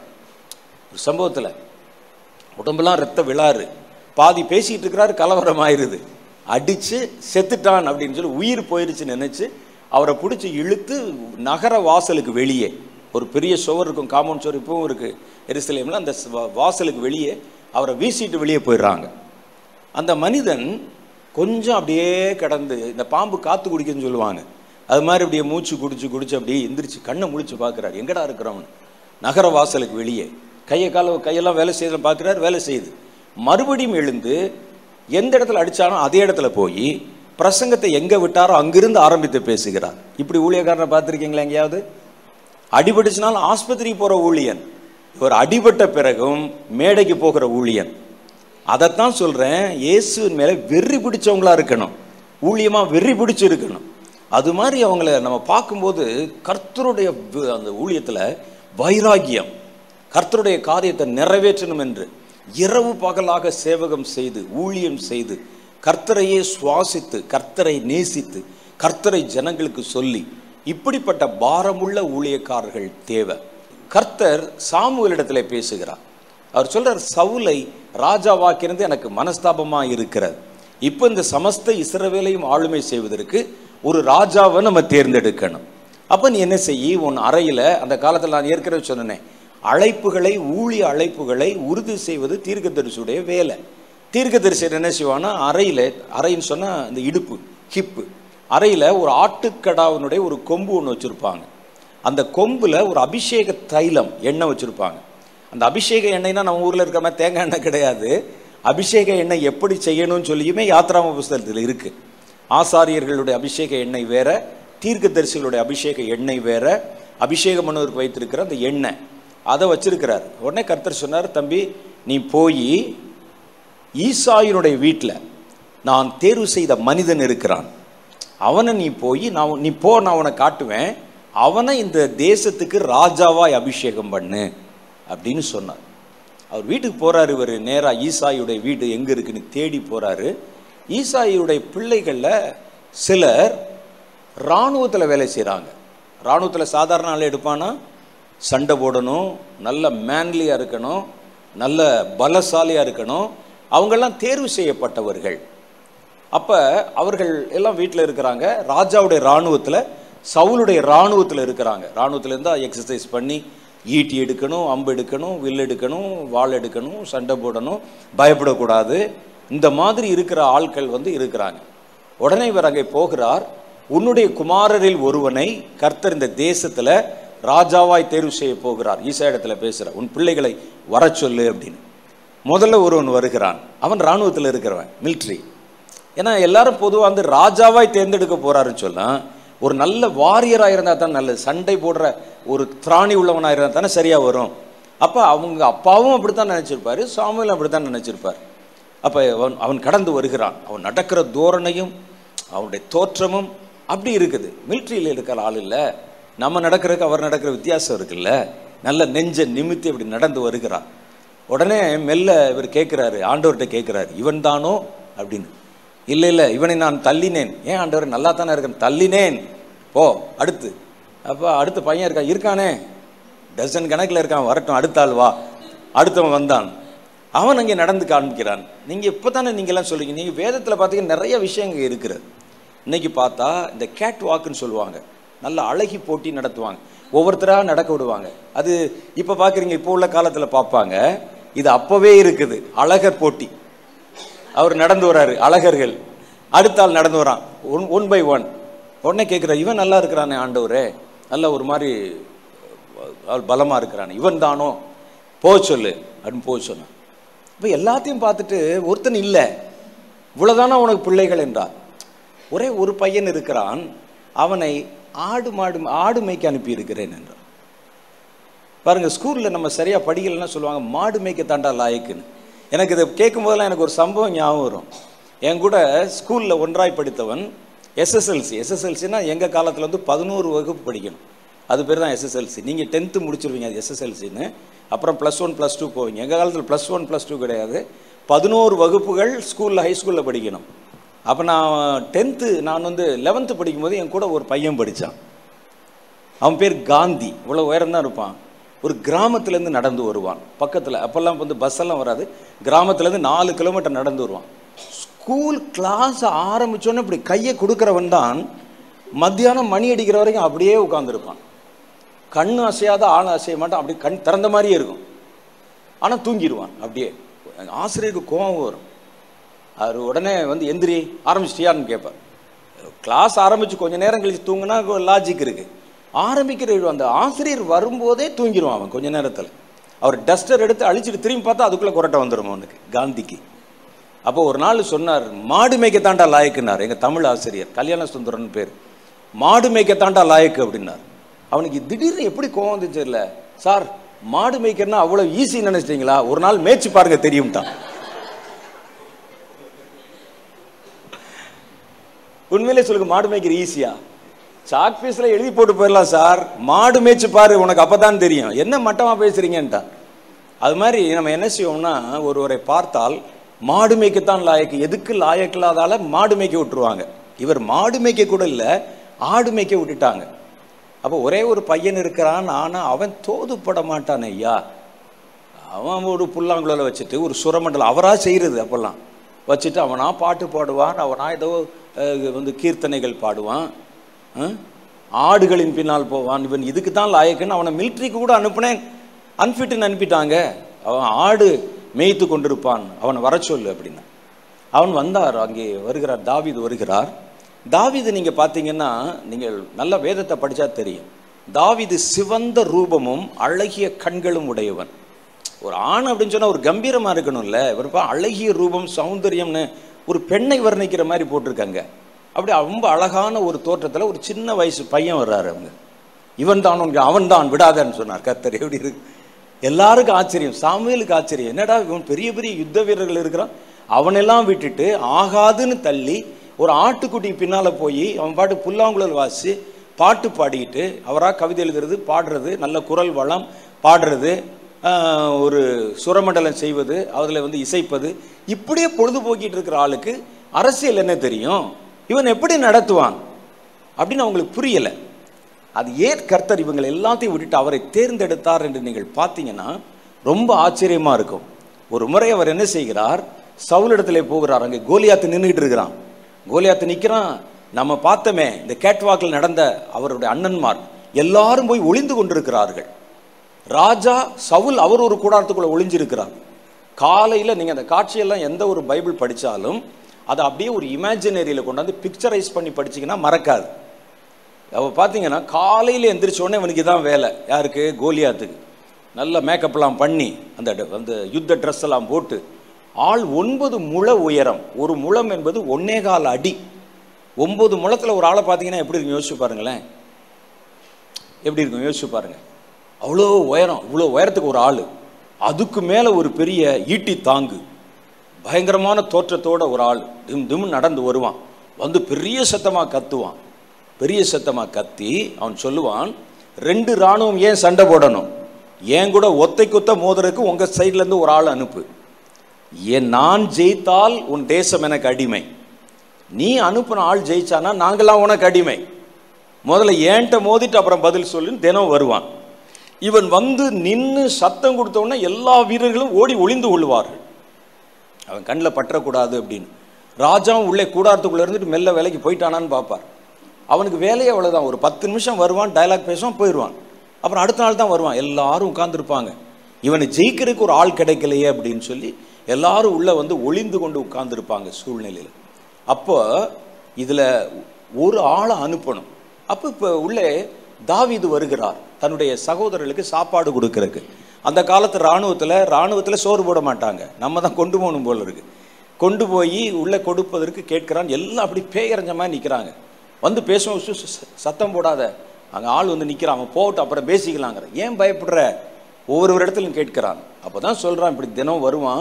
ஒரு சம்பவத்தில் உடம்பெல்லாம் ரத்த விழாரு பாதி பேசிக்கிட்டு இருக்கிறாரு கலவரம் ஆயிருது அடிச்சு செத்துட்டான் அப்படின்னு சொல்லி உயிர் போயிருச்சுன்னு நினைச்சு அவரை பிடிச்சி இழுத்து நகர வாசலுக்கு வெளியே ஒரு பெரிய சுவர் இருக்கும் காம்பவுண்ட் சுவர் இப்பவும் இருக்கு எருசலேமில் அந்த வா- வாசலுக்கு வெளியே அவரை வீசிட்டு வெளியே போயிடுறாங்க அந்த மனிதன் கொஞ்சம் அப்படியே கிடந்து இந்த பாம்பு காத்து குடிக்குன்னு சொல்லுவாங்க அது மாதிரி அப்படியே மூச்சு குடிச்சு குடிச்சு அப்படியே எந்திரிச்சு கண்ணை முழிச்சு பார்க்குறாரு எங்கடா இருக்கிறவன் நகர வாசலுக்கு வெளியே கையை கால கையெல்லாம் வேலை செய்யலாம் பார்க்குறாரு வேலை செய்யுது மறுபடியும் எழுந்து எந்த இடத்துல அடிச்சானோ அதே இடத்துல போய் பிரசங்கத்தை எங்கே விட்டாரோ அங்கிருந்து ஆரம்பித்து பேசுகிறார் இப்படி ஊழியக்காரனை பார்த்துருக்கீங்களா எங்கேயாவது அடிபட்டுச்சுனாலும் ஆஸ்பத்திரிக்கு போகிற ஊழியன் இவர் அடிபட்ட பிறகும் மேடைக்கு போகிற ஊழியன் அதைத்தான் சொல்கிறேன் இயேசுவின் மேலே வெறி பிடிச்சவங்களா இருக்கணும் ஊழியமாக வெறி பிடிச்சு இருக்கணும் அது மாதிரி அவங்கள நம்ம பார்க்கும்போது கர்த்தருடைய வி- அந்த ஊழியத்தில் வைராகியம் கர்த்தருடைய காரியத்தை நிறைவேற்றணும் என்று இரவு பகலாக சேவகம் செய்து ஊழியம் செய்து கர்த்தரையே சுவாசித்து கர்த்தரை நேசித்து கர்த்தரை ஜனங்களுக்கு சொல்லி இப்படிப்பட்ட பாரமுள்ள ஊழியக்காரர்கள் தேவை கர்த்தர் சாமுவேலிடத்திலே பேசுகிறார் அவர் சொல்றார் சவுலை ராஜாவாக்கினது எனக்கு மனஸ்தாபமா இருக்கிறது இப்போ இந்த சமஸ்த இஸ்ரவேலையும் ஆளுமை செய்வதற்கு ஒரு ராஜாவை நம்ம தேர்ந்தெடுக்கணும் அப்போ நீ என்ன செய்யி உன் அறையில் அந்த காலத்தில் நான் ஏற்கனவே சொன்னேனே அழைப்புகளை ஊழிய அழைப்புகளை உறுதி செய்வது தீர்க்கதரிசியுடைய வேலை தீர்க்கதரிசியர் என்ன செய்வான்னா அறையில் அறைன்னு சொன்னால் இந்த இடுப்பு ஹிப்பு அறையில் ஒரு ஆட்டுக்கடாவினுடைய ஒரு கொம்பு ஒன்று வச்சுருப்பாங்க அந்த கொம்புல ஒரு அபிஷேக தைலம் எண்ணெய் வச்சுருப்பாங்க அந்த அபிஷேக எண்ணெய்னா நம்ம ஊரில் இருக்கிற மாதிரி தேங்காய் எண்ணெய் கிடையாது அபிஷேக எண்ணெய் எப்படி செய்யணும்னு சொல்லியுமே யாத்ராம புஸ்தகத்தில் இருக்கு ஆசாரியர்களுடைய அபிஷேக எண்ணெய் வேற தீர்க்கதரிசிகளுடைய அபிஷேக எண்ணெய் வேற அபிஷேகம் பண்ணுவதற்கு வைத்திருக்கிற அந்த எண்ணெய் அதை வச்சிருக்கிறார் உடனே கர்த்தர் சொன்னார் தம்பி நீ போய் ஈசாயினுடைய வீட்டில் நான் தேர்வு செய்த மனிதன் இருக்கிறான் அவனை நீ போய் நான் நீ போ நான் அவனை காட்டுவேன் அவனை இந்த தேசத்துக்கு ராஜாவாய் அபிஷேகம் பண்ணு அப்படின்னு சொன்னார் அவர் வீட்டுக்கு போறாரு இவர் நேராக ஈசாயுடைய வீடு எங்கே இருக்குன்னு தேடி போறாரு ஈசாயுடைய பிள்ளைகளில் சிலர் இராணுவத்தில் வேலை செய்கிறாங்க இராணுவத்தில் சாதாரண ஆள் எடுப்பானா சண்டை போடணும் நல்ல மேன்லியாக இருக்கணும் நல்ல பலசாலியாக இருக்கணும் அவங்கெல்லாம் தேர்வு செய்யப்பட்டவர்கள் அப்போ அவர்கள் எல்லாம் வீட்டில் இருக்கிறாங்க ராஜாவுடைய இராணுவத்தில் சவுலுடைய இராணுவத்தில் இருக்கிறாங்க இராணுவத்தில் இருந்தால் எக்ஸசைஸ் பண்ணி ஈட்டி எடுக்கணும் அம்பு எடுக்கணும் வில் எடுக்கணும் வாள் எடுக்கணும் சண்டை போடணும் பயப்படக்கூடாது இந்த மாதிரி இருக்கிற ஆட்கள் வந்து இருக்கிறாங்க உடனே இவர் அங்கே போகிறார் உன்னுடைய குமாரரில் ஒருவனை கர்த்தர் இந்த தேசத்தில் ராஜாவாய் தேர்வு செய்ய போகிறார் ஈசா இடத்துல பேசுகிறார் உன் பிள்ளைகளை வரச் சொல்லு அப்படின்னு முதல்ல ஒருவன் வருகிறான் அவன் இராணுவத்தில் இருக்கிறவன் மிலிட்ரி ஏன்னா எல்லாரும் பொதுவாக வந்து ராஜாவாய் தேர்ந்தெடுக்க போறாருன்னு சொன்னா ஒரு நல்ல வாரியராக இருந்தால் தான் நல்லது சண்டை போடுற ஒரு திராணி உள்ளவனாக இருந்தால் தானே சரியாக வரும் அப்போ அவங்க அப்பாவும் அப்படித்தான் நினச்சிருப்பாரு சாமுவேலும் அப்படித்தான் நினச்சிருப்பார் அப்போ அவன் அவன் கடந்து வருகிறான் அவன் நடக்கிற தோரணையும் அவனுடைய தோற்றமும் அப்படி இருக்குது மிலிட்ரியில் இருக்கிற ஆள் இல்லை நம்ம நடக்கிறதுக்கு அவர் நடக்கிற வித்தியாசம் இருக்குல்ல நல்ல நெஞ்ச நிமித்தி இப்படி நடந்து வருகிறான் உடனே மெல்ல இவர் கேட்குறாரு ஆண்டவர்கிட்ட கேட்குறாரு இவன் தானோ அப்படின்னு இல்லை இல்லை இவனை நான் தள்ளினேன் ஏன் ஆண்டவர் நல்லா தானே இருக்கேன் தள்ளினேன் போ அடுத்து அப்போ அடுத்த பையன் இருக்கான் இருக்கானே டசன் கணக்கில் இருக்கான் வரட்டும் அடுத்த ஆள் வா அடுத்தவன் வந்தான் அவன் அங்கே நடந்து காண்பிக்கிறான் நீங்கள் இப்போ தானே நீங்கள்லாம் சொல்றீங்க நீங்கள் வேதத்தில் பார்த்தீங்கன்னா நிறைய விஷயங்கள் இருக்குது இன்னைக்கு பார்த்தா இந்த கேட் வாக்குன்னு சொல்லுவாங்க நல்ல அழகி போட்டி நடத்துவாங்க ஒவ்வொருத்தராக நடக்க விடுவாங்க அது இப்போ பார்க்குறீங்க இப்போ உள்ள காலத்தில் பார்ப்பாங்க இது அப்போவே இருக்குது அழகர் போட்டி அவர் நடந்து வராரு அழகர்கள் அடுத்த ஆள் நடந்து வரான் ஒன் ஒன் பை ஒன் உடனே கேட்குறாரு இவன் நல்லா இருக்கிறானே ஆண்டவரே நல்ல ஒரு மாதிரி அவள் பலமாக இருக்கிறானே இவன் தானோ போக சொல்லு அப்படின்னு போக சொன்னான் இப்போ எல்லாத்தையும் பார்த்துட்டு ஒருத்தன் இல்லை இவ்வளோதானா உனக்கு பிள்ளைகள் என்றார் ஒரே ஒரு பையன் இருக்கிறான் அவனை ஆடு மாடு ஆடு மேய்க்க அனுப்பி இருக்கிறேன் என்றான் பாருங்க ஸ்கூலில் நம்ம சரியாக படிக்கலைன்னா சொல்லுவாங்க மாடு மேய்க்க தாண்டா லாயக்குன்னு எனக்கு இதை கேட்கும் போதெல்லாம் எனக்கு ஒரு சம்பவம் ஞாபகம் வரும் என் கூட ஸ்கூலில் ஒன்றாய் படித்தவன் எஸ்எஸ்எல்சி எஸ்எஸ்எல்சினா எங்கள் காலத்தில் வந்து பதினோரு வகுப்பு படிக்கணும் அது பேர் தான் எஸ்எஸ்எல்சி நீங்கள் டென்த்து முடிச்சிருவீங்க அது எஸ்எஸ்எல்சின்னு அப்புறம் ப்ளஸ் ஒன் ப்ளஸ் டூ போவீங்க எங்கள் காலத்தில் ப்ளஸ் ஒன் ப்ளஸ் டூ கிடையாது பதினோரு வகுப்புகள் ஸ்கூலில் ஹை ஸ்கூலில் படிக்கணும் அப்போ நான் டென்த்து நான் வந்து லெவன்த்து படிக்கும்போது என் கூட ஒரு பையன் படித்தான் அவன் பேர் காந்தி இவ்வளோ உயரம் தான் இருப்பான் ஒரு கிராமத்துலேருந்து நடந்து வருவான் பக்கத்தில் அப்போல்லாம் வந்து பஸ் எல்லாம் வராது கிராமத்துலேருந்து நாலு கிலோமீட்டர் நடந்து வருவான் ஸ்கூல் கிளாஸ் ஆரம்பிச்சோன்னே இப்படி கையை கொடுக்குறவன் தான் மத்தியானம் மணி அடிக்கிற வரைக்கும் அப்படியே உட்காந்துருப்பான் கண்ணு அசையாத ஆள் அசைய மாட்டான் அப்படியே கண் திறந்த மாதிரியே இருக்கும் ஆனால் தூங்கிடுவான் அப்படியே ஆசிரியருக்கு கோபம் வரும் அவர் உடனே வந்து எந்திரி ஆரம்பிச்சிட்டியான்னு கேட்பார் கிளாஸ் ஆரம்பிச்சு கொஞ்ச நேரம் கழிச்சு தூங்குனா லாஜிக் இருக்கு ஆரம்பிக்கிற அந்த ஆசிரியர் வரும்போதே தூங்கிடுவான் அவன் கொஞ்ச நேரத்தில் அவர் டஸ்டர் எடுத்து அழிச்சிட்டு திரும்பி பார்த்தா அதுக்குள்ளே குரட்டை வந்துடும் அவனுக்கு காந்திக்கு அப்போ ஒரு நாள் சொன்னார் மாடு மேய்க்கத்தாண்டா லாயக்குன்னார் எங்கள் தமிழ் ஆசிரியர் கல்யாண சுந்தரன் பேர் மாடு மேய்க்கத்தாண்டா லாயக்கு அப்படின்னார் அவனுக்கு திடீர்னு எப்படி கோவம் வந்துச்சு இல்லை சார் மாடு மேய்க்கிறனா அவ்வளோ ஈஸி நினைச்சிட்டீங்களா ஒரு நாள் மேய்ச்சி பாருங்க தெரியும்ட்டான் உண்மையிலே சொல்லுங்க மாடு மேய்க்கிற ஈஸியா சாக் பீஸ்ல எழுதி போட்டு போயிடலாம் சார் மாடு மேய்ச்சி பாரு உனக்கு அப்பதான் தெரியும் என்ன மட்டமா பேசுறீங்கன்ட்டா அது மாதிரி நம்ம என்ன செய்வோம்னா ஒருவரை பார்த்தால் மாடு மேய்க்கத்தான் லாயக்கு எதுக்கு லாயக்கு இல்லாதால மாடு மேய்க்க விட்டுருவாங்க இவர் மாடு மேய்க்க கூட இல்லை ஆடு மேய்க்க விட்டுட்டாங்க அப்போ ஒரே ஒரு பையன் இருக்கிறான் ஆனா அவன் தோதுப்பட மாட்டான் ஐயா அவன் ஒரு புல்லாங்குழல வச்சுட்டு ஒரு சுரமண்டலம் அவரா செய்யறது அப்பெல்லாம் வச்சுட்டு அவனா பாட்டு பாடுவான் அவனா ஏதோ அஹ், வந்து கீர்த்தனைகள் பாடுவான் அஹ், ஆடுகளின் பின்னால் போவான் இவன் இதுக்கு தான் லாயக்குன்னு அவனை மிலிட்ரிக்கு கூட அனுப்புனேன் அன்ஃபிட்டுன்னு அனுப்பிட்டாங்க அவன் ஆடு மேய்த்து கொண்டிருப்பான் அவனை வர சொல்லு அப்படின்னா அவன் வந்தார் அங்கே வருகிறார் தாவீது வருகிறார் தாவீது நீங்க பார்த்தீங்கன்னா நீங்கள் நல்ல வேதத்தை படிச்சா தெரியும் தாவீது சிவந்த ரூபமும் அழகிய கண்களும் உடையவன் ஒரு ஆண் அப்படின்னு சொன்னா ஒரு கம்பீரமா இருக்கணும்ல இவருப்பா அழகிய ரூபம் சௌந்தரியம்னு ஒரு பெண்ணை வர்ணிக்கிற மாதிரி போட்டிருக்காங்க அப்படி ரொம்ப அழகான ஒரு தோற்றத்துல ஒரு சின்ன வயசு பையன் வர்றாரு அவங்க இவன் தான் உனக்கு அவன் தான் விடாதன்னு சொன்னார் கர்த்தர் எப்படி இருக்கு எல்லாருக்கும் ஆச்சரியம் சாமுவேலுக்கு ஆச்சரியம் என்னடா இவன் பெரிய பெரிய யுத்த வீரர்கள் இருக்கிறான் அவனெல்லாம் விட்டுட்டு ஆகாதுன்னு தள்ளி ஒரு ஆட்டுக்குட்டி பின்னால போய் அவன் பாட்டு புல்லாங்குழல் வாசி பாட்டு பாடிக்கிட்டு அவராக கவிதை எழுதுறது பாடுறது நல்ல குரல் வளம் பாடுறது ஆஹ், ஒரு சுரமண்டலம் செய்வது அதில் வந்து இசைப்பது இப்படியே பொழுதுபோக்கிட்டு இருக்கிற ஆளுக்கு அரசியல் என்ன தெரியும் இவன் எப்படி நடத்துவான் அப்படின்னு அவங்களுக்கு புரியலை அது ஏன் கர்த்தர் இவங்களை எல்லாத்தையும் விட்டுட்டு அவரை தேர்ந்தெடுத்தார் என்று நீங்கள் பார்த்தீங்கன்னா ரொம்ப ஆச்சரியமா இருக்கும் ஒரு முறை அவர் என்ன செய்கிறார் சவுலிடத்திலே போகிறார் அங்கே கோலியாத்து நின்றுட்டு இருக்கிறான் கோலியாத்து நிற்கிறான் நம்ம பார்த்தோமே இந்த கேட்வாக்கில் நடந்த அவருடைய அண்ணன்மார் எல்லாரும் போய் ஒளிந்து கொண்டிருக்கிறார்கள் ராஜா சவுல் அவர் ஒரு கூடாரத்துக்குள்ள ஒளிஞ்சிருக்கிறார் காலையில் நீங்கள் அந்த காட்சியெல்லாம் எந்த ஒரு பைபிள் படித்தாலும் அதை அப்படியே ஒரு இமேஜினரியில் கொண்டாந்து பிக்சரைஸ் பண்ணி படிச்சீங்கன்னா மறக்காது அவ பார்த்தீங்கன்னா காலையில் எந்திரிச்ச உடனே இவனுக்கு இதான் வேலை யாருக்கு கோலியாத்துக்கு நல்ல மேக்கப்லாம் பண்ணி அந்த ட- அந்த யுத்த ட்ரெஸ் எல்லாம் போட்டு ஆள் ஒன்பது முழ உயரம் ஒரு முழம் என்பது ஒன்னே கால் அடி ஒன்பது முழத்தில் ஒரு ஆளை பார்த்தீங்கன்னா எப்படி இருக்கும் யோசிச்சு பாருங்களேன் எப்படி இருக்கும் யோசிச்சு பாருங்க அவ்வளோ உயரம் இவ்வளோ உயரத்துக்கு ஒரு ஆள் அதுக்கு மேலே ஒரு பெரிய ஈட்டி தாங்கு பயங்கரமான தோற்றத்தோட ஒரு ஆள் திம் திம் நடந்து வருவான் வந்து பெரிய சத்தமாக கத்துவான் பெரிய சத்தமாக கத்தி அவன் சொல்லுவான் ரெண்டு ராணுவம் ஏன் சண்டை போடணும் ஏன் கூட ஒத்தை குத்த மோதுறதுக்கு உங்கள் சைட்லேருந்து ஒரு ஆள் அனுப்பு ஏன் நான் ஜெயித்தால் உன் தேசம் எனக்கு அடிமை நீ அனுப்புன ஆள் ஜெயிச்சானா நாங்களாம் உனக்கு அடிமை முதல்ல ஏன்ட்ட மோதிட்டு அப்புறம் பதில் சொல்லுன்னு தினம் வருவான் இவன் வந்து நின்று சத்தம் கொடுத்த உடனே எல்லா வீரர்களும் ஓடி ஒளிந்து கொள்வார்கள் அவன் கண்ணில் பற்றக்கூடாது அப்படின்னு ராஜாவும் உள்ளே கூடாரத்துக்குள்ளே இருந்துட்டு மெல்ல வேலைக்கு போயிட்டானான்னு பார்ப்பார் அவனுக்கு வேலையே அவ்வளோதான் ஒரு பத்து நிமிஷம் வருவான் டயலாக் பேசுவான் போயிடுவான் அப்புறம் அடுத்த நாள் தான் வருவான் எல்லாரும் உட்கார்ந்துருப்பாங்க இவனை ஜெயிக்கிறதுக்கு ஒரு ஆள் கிடைக்கலையே அப்படின்னு சொல்லி எல்லாரும் உள்ளே வந்து ஒளிந்து கொண்டு உட்கார்ந்துருப்பாங்க சூழ்நிலையில் அப்போ இதில் ஒரு ஆளை அனுப்பணும் அப்போ இப்போ உள்ளே தாவீது வருகிறார் தன்னுடைய சகோதரர்களுக்கு சாப்பாடு கொடுக்கறதுக்கு அந்த காலத்து இராணுவத்தில் இராணுவத்தில் சோறு போட மாட்டாங்க நம்ம தான் கொண்டு போகணும் போல இருக்கு கொண்டு போய் உள்ளே கொடுப்பதற்கு கேட்கிறான் எல்லாம் அப்படி பேயறைஞ்ச மாதிரி நிற்கிறாங்க வந்து பேசுவோம் சு- சு- சு- சத்தம் போடாத அங்கே ஆள் வந்து நிற்கிறான் அவன் போகட்டும் அப்புறம் பேசிக்கலாங்கிற ஏன் பயப்படுற ஒவ்வொரு இடத்துலையும் கேட்கிறான் அப்போ தான் சொல்கிறான் இப்படி தினம் வருவான்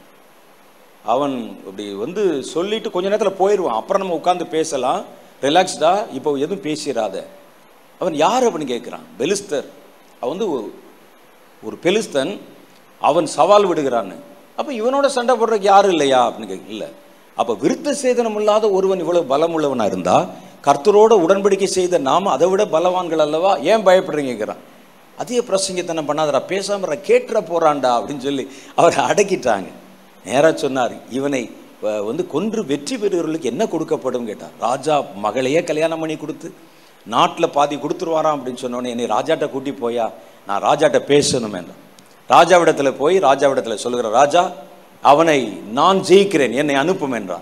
அவன் இப்படி வந்து சொல்லிட்டு கொஞ்ச நேரத்தில் போயிடுவான் அப்புறம் நம்ம உட்காந்து பேசலாம் ரிலாக்ஸ்டா இப்போ எதுவும் பேசிடாத அவன் யார் அப்படின்னு கேட்குறான் பெலிஸ்தர் அவன் வந்து ஒரு- ஒரு பெலிஸ்தன் அவன் சவால் விடுகிறான்னு அப்போ இவனோட சண்டை போடுறதுக்கு யாரும் இல்லையா அப்படின்னு கேட்க இல்லை அப்போ விருத்த சேதனம் இல்லாத ஒருவன் இவ்வளவு பலம் உள்ளவனா இருந்தா கர்த்தரோட உடன்படிக்கை செய்த நாம அதை விட பலவான்கள் அல்லவா ஏன் பயப்படுறீங்க கேட்குறான் அதிக பிரசங்கத்தனம் பண்ணாதடா பேசாம இரு, கேட்டுற போறான்டா அப்படின்னு சொல்லி அவரை அடக்கிட்டாங்க நேரா சொன்னார் இவனை அஹ், வந்து கொன்று வெற்றி பெறுகிறவர்களுக்கு என்ன கொடுக்கப்படும் கேட்டார் ராஜா மகளையே கல்யாணம் பண்ணி கொடுத்து நாட்டில் பாதி கொடுத்துருவாராம் அப்படின்னு சொன்னோன்னே என்னை ராஜாட்ட கூட்டி போயா நான் ராஜாட்ட பேசணும் என்றான் ராஜாவிடத்துல போய் ராஜாவிடத்துல சொல்லுகிற ராஜா அவனை நான் ஜெயிக்கிறேன் என்னை அனுப்பும் என்றான்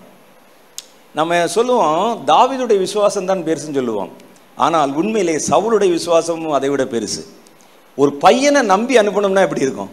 நம்ம சொல்லுவோம் தாவீதுடைய விசுவாசம் தான் பெருசுன்னு சொல்லுவோம் ஆனால் உண்மையிலே சவுளுடைய விசுவாசமும் அதை விட பெருசு ஒரு பையனை நம்பி அனுப்பணும்னா எப்படி இருக்கும்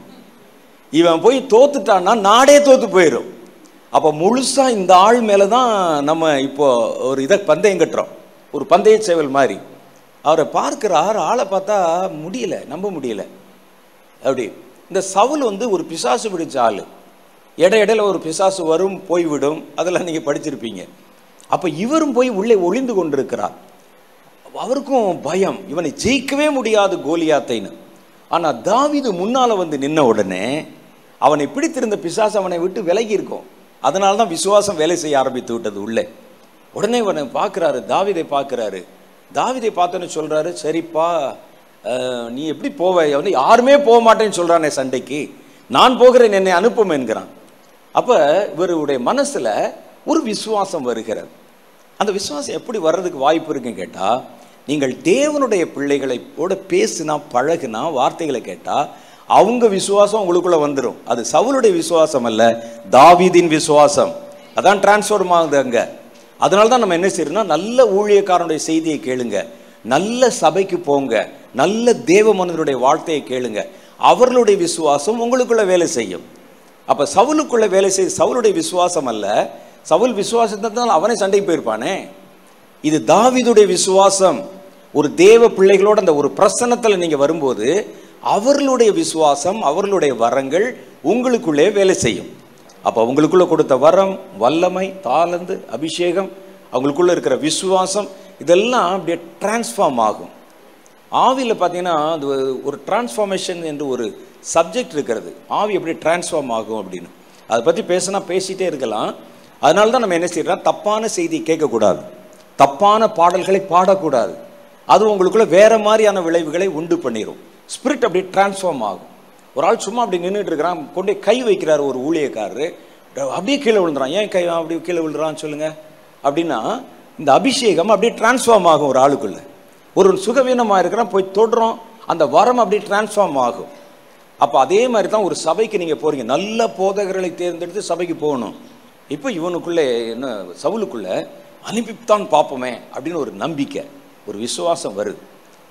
இவன் போய் தோத்துட்டான்னா நாடே தோத்து போயிடும் அப்போ முழுசா இந்த ஆள் மேலே தான் நம்ம இப்போ ஒரு இதை பந்தயம் கட்டுறோம் ஒரு பந்தய சேவல் மாதிரி அவரை பார்க்கிறார் ஆளை பார்த்தா முடியல நம்ப முடியல அப்படி இந்த சவுல் வந்து ஒரு பிசாசு பிடிச்ச ஆள் இட இடையில ஒரு பிசாசு வரும் போய்விடும் அதெல்லாம் நீங்கள் படிச்சிருப்பீங்க அப்போ இவரும் போய் உள்ளே ஒளிந்து கொண்டிருக்கிறார் அவருக்கும் பயம் இவனை ஜெயிக்கவே முடியாது கோலியாத்தைன்னு ஆனால் தாவீது முன்னால வந்து நின்ன உடனே அவனை பிடித்திருந்த பிசாசு அவனை விட்டு விலகி இருக்கும் அதனால தான் விசுவாசம் வேலை செய்ய ஆரம்பித்து விட்டது உள்ளே உடனே இவனை பார்க்குறாரு தாவீதை பார்க்குறாரு தாவீதை பார்த்தோன்னு சொல்றாரு சரிப்பா அஹ், நீ எப்படி போவ வந்து யாருமே போக மாட்டேன்னு சொல்றானே சண்டைக்கு நான் போகிறேன் என்னை அனுப்பும் என்கிறான் அப்போ இவருடைய மனசுல ஒரு விசுவாசம் வருகிறது அந்த விசுவாசம் எப்படி வர்றதுக்கு வாய்ப்பு இருக்குன்னு கேட்டால் நீங்கள் தேவனுடைய பிள்ளைகளை கூட பேசினா பழகுனா வார்த்தைகளை கேட்டால் அவங்க விசுவாசம் உங்களுக்குள்ள வந்துடும் அது சவுலுடைய விசுவாசம் அல்ல தாவீதின் விசுவாசம் அதான் டிரான்ஸ்ஃபார்ம் ஆகுது அங்க அதனால தான் நம்ம என்ன செய்யறோம்னா நல்ல ஊழியக்காரனுடைய செய்தியை கேளுங்க நல்ல சபைக்கு போங்க நல்ல தேவ மனிதனுடைய வார்த்தையை கேளுங்க அவர்களுடைய விசுவாசம் உங்களுக்குள்ள வேலை செய்யும் அப்ப சவுலுக்குள்ள வேலை செய்ய சவுலுடைய விசுவாசம் அல்ல சவுல் விசுவாசத்தினால அவனே சண்டைக்கு போயிருப்பானே இது தாவீதுடைய விசுவாசம் ஒரு தேவ பிள்ளைகளோட அந்த ஒரு பிரசன்னத்துல நீங்க வரும்போது அவர்களுடைய விசுவாசம் அவர்களுடைய வரங்கள் உங்களுக்குள்ளே வேலை செய்யும் அப்ப உங்களுக்குள்ள கொடுத்த வரம் வல்லமை தாளந்து அபிஷேகம் அவங்களுக்குள்ள இருக்கிற விசுவாசம் இதெல்லாம் அப்படியே டிரான்ஸ்ஃபார்ம் ஆகும் ஆவியில் பார்த்தீங்கன்னா அது ஒரு டிரான்ஸ்ஃபார்மேஷன் என்று ஒரு சப்ஜெக்ட் இருக்கிறது ஆவி எப்படி டிரான்ஸ்ஃபார்ம் ஆகும் அப்படின்னு அதை பற்றி பேசினா பேசிட்டே இருக்கலாம் அதனால தான் நம்ம என்ன செய்யறோம் தப்பான செய்தி கேட்கக்கூடாது தப்பான பாடல்களை பாடக்கூடாது அது உங்களுக்குள்ள வேற மாதிரியான விளைவுகளை உண்டு பண்ணிடும் ஸ்பிரிட் அப்படி டிரான்ஸ்ஃபார்ம் ஆகும் ஒரு ஆள் சும்மா அப்படி நின்றுட்டு இருக்கிறான் கொண்டு போய் கை வைக்கிறார் ஒரு ஊழியக்காரரு அப்படியே கீழே விழுந்துறான் ஏன் கை அப்படி கீழே விழுறான்னு சொல்லுங்க அப்படின்னா இந்த அபிஷேகம் அப்படியே டிரான்ஸ்ஃபார்ம் ஆகும் ஒரு ஆளுக்குள்ள ஒரு சுகவீனமாக இருக்கிறான் போய் தொடுறோம் அந்த வரம் அப்படியே டிரான்ஸ்ஃபார்ம் ஆகும் அப்போ அதே மாதிரி தான் ஒரு சபைக்கு நீங்கள் போறீங்க நல்ல போதகர்களை தேர்ந்தெடுத்து சபைக்கு போகணும் இப்போ இவனுக்குள்ளே என்ன சவுலுக்குள்ள அனுப்பித்தான் பார்ப்போமே அப்படின்னு ஒரு நம்பிக்கை ஒரு விசுவாசம் வருது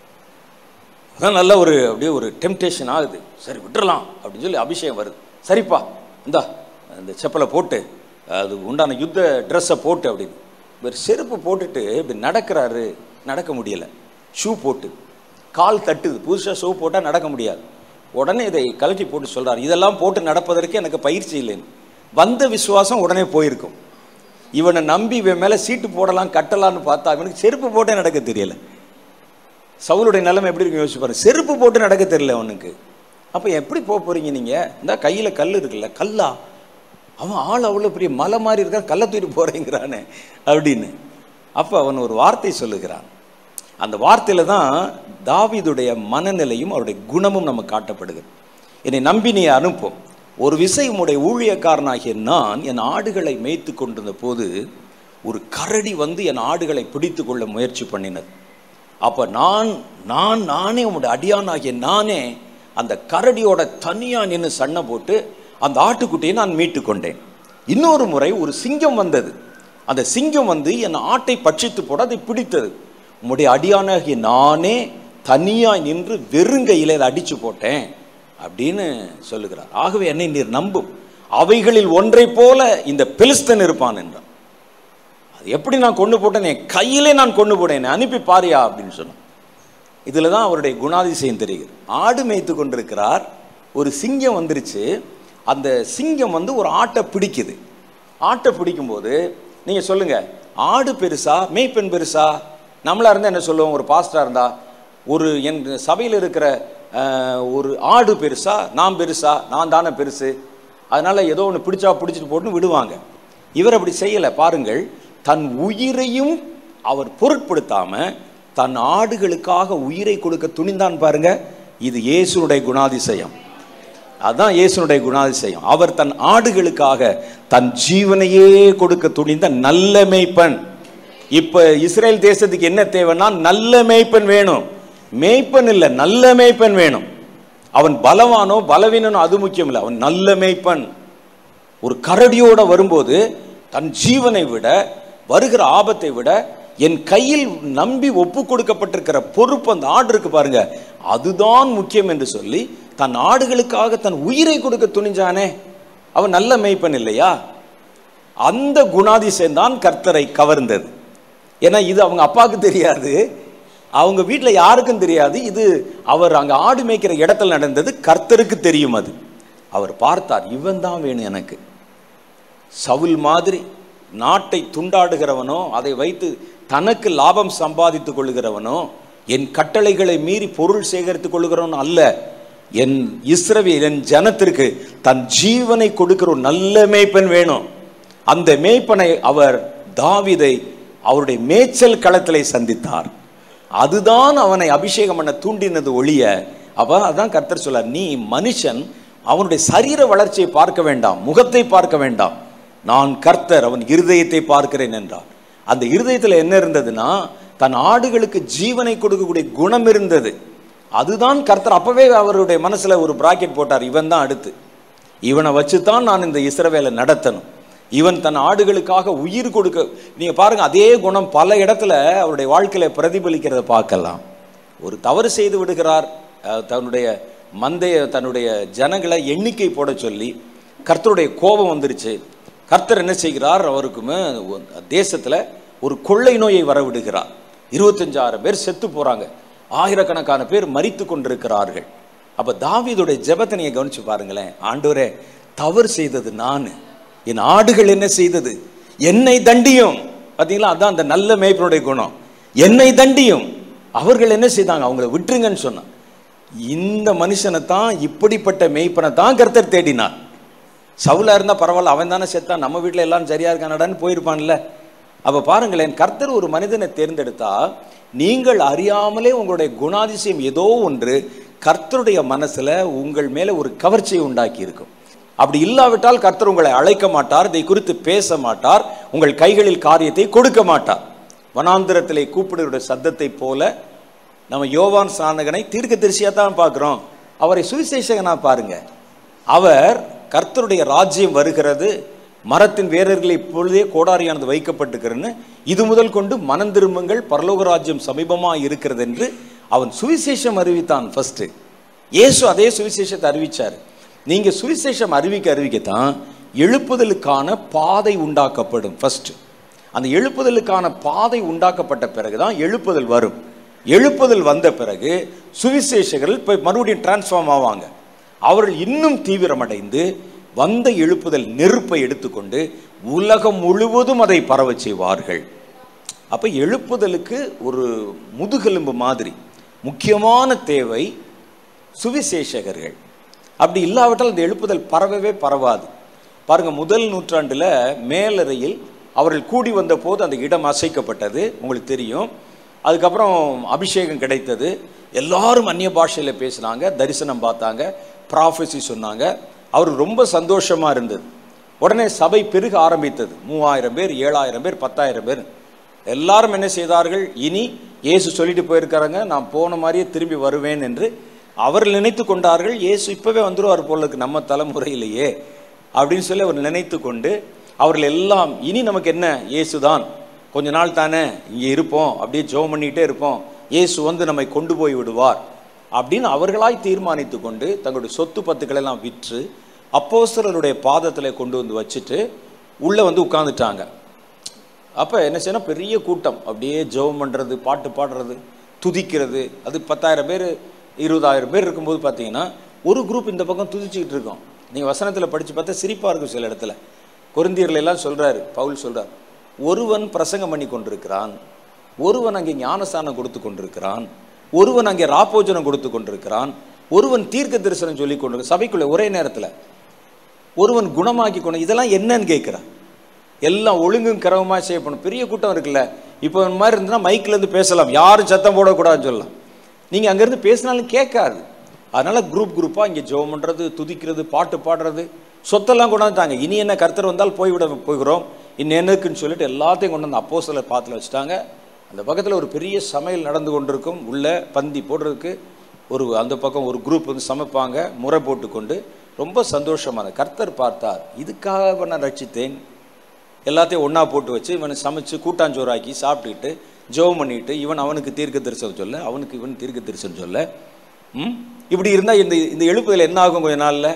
அதான் நல்ல ஒரு அப்படியே ஒரு டெம்டேஷன் ஆகுது சரி விட்டுறலாம் அப்படின்னு சொல்லி அபிஷேகம் வருது சரிப்பா இந்தா இந்த செப்பலை போட்டு அது உண்டான யுத்த ட்ரெஸ்ஸை போட்டு அப்படின்னு இவர் செருப்பு போட்டுட்டு இப்படி நடக்கிறாரு நடக்க முடியல ஷூ போட்டு கால் தட்டுது புதுசாக ஷூ போட்டால் நடக்க முடியாது உடனே இதை கழட்டி போட்டு சொல்றாரு இதெல்லாம் போட்டு நடப்பதற்கு எனக்கு பயிற்சி இல்லைன்னு வந்த விசுவாசம் உடனே போயிருக்கும் இவனை நம்பி இவன் மேலே சீட்டு போடலாம் கட்டலான்னு பார்த்தா இவனுக்கு செருப்பு போட்டே நடக்க தெரியல சவுளுடைய நிலைமை எப்படி இருக்கு யோசிச்சு பாருங்க செருப்பு போட்டு நடக்க தெரியல அவனுக்கு அப்போ எப்படி போக போறீங்க நீங்க இந்த கையில் கல் இருக்குல்ல கல்லா அவன் ஆள் அவ்வளோ பெரிய மலை மாதிரி இருக்கான் கல்லை தூக்கிட்டு போறேங்கிறானே அப்படின்னு அப்போ அவன் ஒரு வார்த்தை சொல்லுகிறான் அந்த வார்த்தையில தான் தாவீதுடைய மனநிலையும் அவருடைய குணமும் நம்ம காட்டப்படுகிறது என்னை நம்பி நீ அனுப்பும் ஒரு விசை உம்முடைய ஊழியக்காரனாகிய நான் என் ஆடுகளை மேய்த்து கொண்டிருந்த போது ஒரு கரடி வந்து என் ஆடுகளை பிடித்து கொள்ள முயற்சி பண்ணினது அப்ப நான் நான் நானே உம்முடைய அடியானாகிய நானே அந்த கரடியோட தனியா நின்று சண்டை போட்டு அந்த ஆட்டுக்குட்டியை நான் மீட்டு கொண்டேன் இன்னொரு முறை ஒரு சிங்கம் வந்தது அந்த சிங்கம் வந்து என் ஆட்டை பட்சித்து போட அதை பிடித்தது உம்முடைய அடியானாகிய நானே தனியாய் நின்று வெறுங்கையில் அதை அடிச்சு போட்டேன் அப்படின்னு சொல்லுகிறார் ஆகவே என்னை நீர் நம்பும் அவைகளில் ஒன்றை போல இந்த பெலிஸ்தன் இருப்பான் என்றான் அது எப்படி நான் கொண்டு போட்டேன் என் கையிலே நான் கொண்டு போட்டேன் என்னை அனுப்பி பாரியா அப்படின்னு சொன்னான் இதில் தான் அவருடைய குணாதிசயம் தெரிகிறது ஆடு மேய்த்து கொண்டிருக்கிறார் ஒரு சிங்கம் வந்துருச்சு அந்த சிங்கம் வந்து ஒரு ஆட்டை பிடிக்குது ஆட்டை பிடிக்கும்போது நீங்கள் சொல்லுங்கள் ஆடு பெருசா மேய்ப்பெண் பெருசா நம்மளா இருந்தால் என்ன சொல்லுவோம் ஒரு பாஸ்டராக இருந்தா ஒரு என் சபையில் இருக்கிற அஹ், ஒரு ஆடு பெருசா நான் பெருசா நான் தானே பெருசு அதனால ஏதோ ஒன்று பிடிச்சா பிடிச்சிட்டு போட்டுன்னு விடுவாங்க இவர் அப்படி செய்யலை பாருங்கள் தன் உயிரையும் அவர் பொருட்படுத்தாம தன் ஆடுகளுக்காக உயிரை கொடுக்க துணிந்தான் பாருங்க இது இயேசுனுடைய குணாதிசயம் அதான் இயேசுனுடைய குணாதிசயம் அவர் தன் ஆடுகளுக்காக தன் ஜீவனையே கொடுக்க துணிந்த நல்ல மேய்ப்பன் இப்ப இஸ்ரேல் தேசத்துக்கு என்ன தேவைன்னா நல்ல மேய்ப்பன் வேணும் மேய்ப்பன் இல்ல நல்ல மேய்ப்பன் வேணும் அவன் பலவானோ பலவீனனோ அது முக்கியம் இல்லை அவன் நல்ல மேய்ப்பன் ஒரு கரடியோட வரும்போது தன் ஜீவனை விட வருகிற ஆபத்தை விட என் கையில் நம்பி ஒப்பு கொடுக்கப்பட்டிருக்கிற பொறுப்பு அந்த ஆடு இருக்கு பாருங்க அதுதான் முக்கியம் என்று சொல்லி தன் ஆடுகளுக்காக தன் உயிரை கொடுக்க துணிஞ்சானே அவன் நல்ல மேய்ப்பன் இல்லையா அந்த குணாதிசயம் தான் கர்த்தரை கவர்ந்தது ஏன்னா இது அவங்க அப்பாவுக்கு தெரியாது அவங்க வீட்டில் யாருக்கும் தெரியாது இது அவர் அங்கே ஆடு மேய்க்கிற இடத்துல நடந்தது கர்த்தருக்கு தெரியும் அது அவர் பார்த்தார் இவன் தான் வேணும் எனக்கு சவுல் மாதிரி நாட்டை துண்டாடுகிறவனோ அதை வைத்து தனக்கு லாபம் சம்பாதித்துக் கொள்ளுகிறவனோ என் கட்டளைகளை மீறி பொருள் சேகரித்துக் கொள்ளுகிறவனோ அல்ல என் இஸ்ரவேல் என் ஜனத்திற்கு தன் ஜீவனை கொடுக்கிற ஒரு நல்ல மேய்ப்பன் வேணும் அந்த மேய்ப்பனை அவர் தாவீதை அவருடைய மேய்ச்சல் களத்திலே சந்தித்தார் அதுதான் அவனை அபிஷேகம் பண்ண தூண்டினது ஒழிய அப்ப அதான் கர்த்தர் சொல்லார் நீ மனுஷன் அவனுடைய சரீர வளர்ச்சியை பார்க்க வேண்டாம் முகத்தை பார்க்க வேண்டாம் நான் கர்த்தர் அவன் இருதயத்தை பார்க்கிறேன் என்றார் அந்த இருதயத்தில் என்ன இருந்ததுன்னா தன் ஆடுகளுக்கு ஜீவனை கொடுக்கக்கூடிய குணம் இருந்தது அதுதான் கர்த்தர் அப்பவே அவருடைய மனசுல ஒரு பிராக்கெட் போட்டார் இவன் தான் அடுத்து இவனை வச்சு தான் நான் இந்த இஸ்ரவேலை நடத்தணும் இவன் தன் ஆடுகளுக்காக உயிர் கொடுக்க நீங்க பாருங்க அதே குணம் பல இடத்துல அவருடைய வாழ்க்கையில பிரதிபலிக்கிறத பார்க்கலாம் ஒரு தவறு செய்து விடுகிறார் அஹ், தன்னுடைய மந்தைய தன்னுடைய ஜனங்களை எண்ணிக்கை போட சொல்லி கர்த்தருடைய கோபம் வந்துருச்சு கர்த்தர் என்ன செய்கிறார் அவருக்குமே ஒரு தேசத்துல ஒரு கொள்ளை நோயை வரவிடுகிறார் இருபத்தஞ்சாயிரம் பேர் செத்து போறாங்க ஆயிரக்கணக்கான பேர் மரித்து கொண்டிருக்கிறார்கள் அப்ப தாவீதுடைய ஜெபத்தை நீங்க கவனிச்சு பாருங்களேன் ஆண்டவரே தவறு செய்தது நான் என் ஆடுகள் என்ன செய்தது என்னை தண்டியும் பாத்தீங்களா அதான் அந்த நல்ல மேய்ப்பனுடைய குணம் என்னை தண்டியும் அவர்கள் என்ன செய்தாங்க அவங்கள விட்டுருங்கன்னு சொன்னான் இந்த மனுஷனை தான் இப்படிப்பட்ட மேய்ப்பனை தான் கர்த்தர் தேடினார் சவுலா இருந்தா பரவாயில்ல அவன் தானே செத்தான் நம்ம வீட்டில் எல்லாரும் சரியா இருக்கானடான்னு போயிருப்பான்ல அப்ப பாருங்களேன் கர்த்தர் ஒரு மனிதனை தேர்ந்தெடுத்தா நீங்கள் அறியாமலே உங்களுடைய குணாதிசயம் ஏதோ ஒன்று கர்த்தருடைய மனசுல உங்கள் மேல ஒரு கவர்ச்சியை உண்டாக்கி இருக்கும் அப்படி இல்லாவிட்டால் கர்த்தர் உங்களை அழைக்க மாட்டார் இதை குறித்து பேச மாட்டார் உங்கள் கைகளில் காரியத்தை கொடுக்க மாட்டார் வனாந்திரத்திலே கூப்பிடுகிற சத்தத்தை போல நம்ம யோவான் சாணகனை தீர்க்க தான் பார்க்குறோம் அவரை சுவிசேஷகனா பாருங்க அவர் கர்த்தருடைய ராஜ்யம் வருகிறது மரத்தின் வேரர்களை இப்பொழுதே கோடாரியானது வைக்கப்பட்டிருக்கிறன்னு இது முதல் கொண்டு மனம் திரும்புங்கள் பரலோக ராஜ்யம் சமீபமா இருக்கிறது என்று அவன் சுவிசேஷம் அறிவித்தான் ஃபர்ஸ்ட் இயேசு அதே சுவிசேஷத்தை அறிவிச்சார் நீங்க சுவிசேஷம் அறிவிக்க அறிவிக்கத்தான் எழுப்புதலுக்கான பாதை உண்டாக்கப்படும் ஃபர்ஸ்ட் அந்த எழுப்புதலுக்கான பாதை உண்டாக்கப்பட்ட பிறகுதான் எழுப்புதல் வரும் எழுப்புதல் வந்த பிறகு சுவிசேஷகர்கள் இப்போ மறுபடியும் டிரான்ஸ்ஃபார்ம் ஆவாங்க அவர்கள் இன்னும் தீவிரமடைந்து வந்த எழுப்புதல் நெருப்பை எடுத்துக்கொண்டு உலகம் முழுவதும் அதை பரவச் செய்வார்கள் அப்ப எழுப்புதலுக்கு ஒரு முதுகெலும்பு மாதிரி முக்கியமான தேவை சுவிசேஷகர்கள் அப்படி இல்லாவிட்டால் இந்த எழுப்புதல் பரவவே பரவாது பாருங்க முதல் நூற்றாண்டுல மேலறையில் அவர்கள் கூடி வந்த போது அந்த இடம் அசைக்கப்பட்டது உங்களுக்கு தெரியும் அதுக்கப்புறம் அபிஷேகம் கிடைத்தது எல்லாரும் அந்நிய பாஷையில் பேசினாங்க தரிசனம் பார்த்தாங்க ப்ராஃபஸி சொன்னாங்க அவருக்கு ரொம்ப சந்தோஷமா இருந்தது உடனே சபை பெருக ஆரம்பித்தது மூவாயிரம் பேர் ஏழாயிரம் பேர் பத்தாயிரம் பேர் எல்லாரும் என்ன செய்தார்கள் இனி இயேசு சொல்லிட்டு போயிருக்காங்க நான் போன மாதிரியே திரும்பி வருவேன் என்று அவர்கள் நினைத்து கொண்டார்கள் இயேசு இப்பவே வந்துருவார் போல இருக்கு நம்ம தலைமுறையிலேயே அப்படின்னு சொல்லி அவர் நினைத்து கொண்டு அவர்கள் எல்லாம் இனி நமக்கு என்ன இயேசுதான் கொஞ்ச நாள் தானே இங்கே இருப்போம் அப்படியே ஜெபம் பண்ணிகிட்டே இருப்போம் இயேசு வந்து நம்மை கொண்டு போய் விடுவார் அப்படின்னு அவர்களாய் தீர்மானித்து கொண்டு தங்களுடைய சொத்து பத்துக்களை எல்லாம் விற்று அப்போஸ்தலருடைய பாதத்தில் கொண்டு வந்து வச்சுட்டு உள்ளே வந்து உட்கார்ந்துட்டாங்க அப்போ என்ன செய்யணும் பெரிய கூட்டம் அப்படியே ஜெபம் பண்ணுறது பாட்டு பாடுறது துதிக்கிறது அது பத்தாயிரம் பேர் இருபதாயிரம் பேர் இருக்கும்போது பார்த்தீங்கன்னா ஒரு குரூப் இந்த பக்கம் துதிச்சுக்கிட்டு இருக்கோம் நீங்கள் வசனத்தில் படித்து பார்த்தா சிரிப்பாக இருக்கும் சில இடத்துல கொரிந்தியர்ல எல்லாம் சொல்கிறாரு பவுல் சொல்கிறார் ஒருவன் பிரசங்கம் பண்ணி கொண்டிருக்கிறான் ஒருவன் அங்கே ஞானஸ்தானம் கொடுத்து கொண்டிருக்கிறான் ஒருவன் அங்கே ராப்போஜனம் கொடுத்து கொண்டிருக்கிறான் ஒருவன் தீர்க்க தரிசனம் சொல்லி கொண்டிருக்க சபைக்குள்ள ஒரே நேரத்தில் ஒருவன் குணமாக்கி கொண்டு இதெல்லாம் என்னன்னு கேட்குறான் எல்லாம் ஒழுங்கும் கிரமமாக செய்யப்படும் பெரிய கூட்டம் இருக்குல்ல இப்போ இந்த மாதிரி இருந்ததுன்னா மைக்ல இருந்து பேசலாம் யாரும் சத்தம் போடக்கூடாதுன்னு சொல்லலாம் நீங்கள் அங்கேருந்து பேசினாலும் கேட்காது அதனால குரூப் குரூப்பாக இங்கே ஜெபம் பண்ணுறது துதிக்கிறது பாட்டு பாடுறது சொத்தெல்லாம் கொண்டாந்துட்டாங்க இனி என்ன கருத்தர் வந்தால் போய்விட போகிறோம் இன்னும் என்னக்குன்னு சொல்லிட்டு எல்லாத்தையும் கொண்டு வந்து அப்போ சில பாத்தில் வச்சுட்டாங்க அந்த பக்கத்தில் ஒரு பெரிய சமையல் நடந்து கொண்டிருக்கும் உள்ள பந்தி போடுறதுக்கு ஒரு அந்த பக்கம் ஒரு குரூப் வந்து சமைப்பாங்க முறை போட்டுக்கொண்டு ரொம்ப சந்தோஷமான கர்த்தர் பார்த்தார் இதுக்காக நான் ரட்சித்தேன் எல்லாத்தையும் ஒன்றா போட்டு வச்சு இவனை சமைச்சு கூட்டாஞ்சோறாக்கி சாப்பிட்டுக்கிட்டு ஜெபம் பண்ணிட்டு இவன் அவனுக்கு தீர்க்க தரிசனம் சொல்ல அவனுக்கு இவன் தீர்க்க தரிசனம் சொல்ல ம் இப்படி இருந்தால் இந்த இந்த எழுப்புதல் என்ன ஆகும் கொஞ்ச நாளில்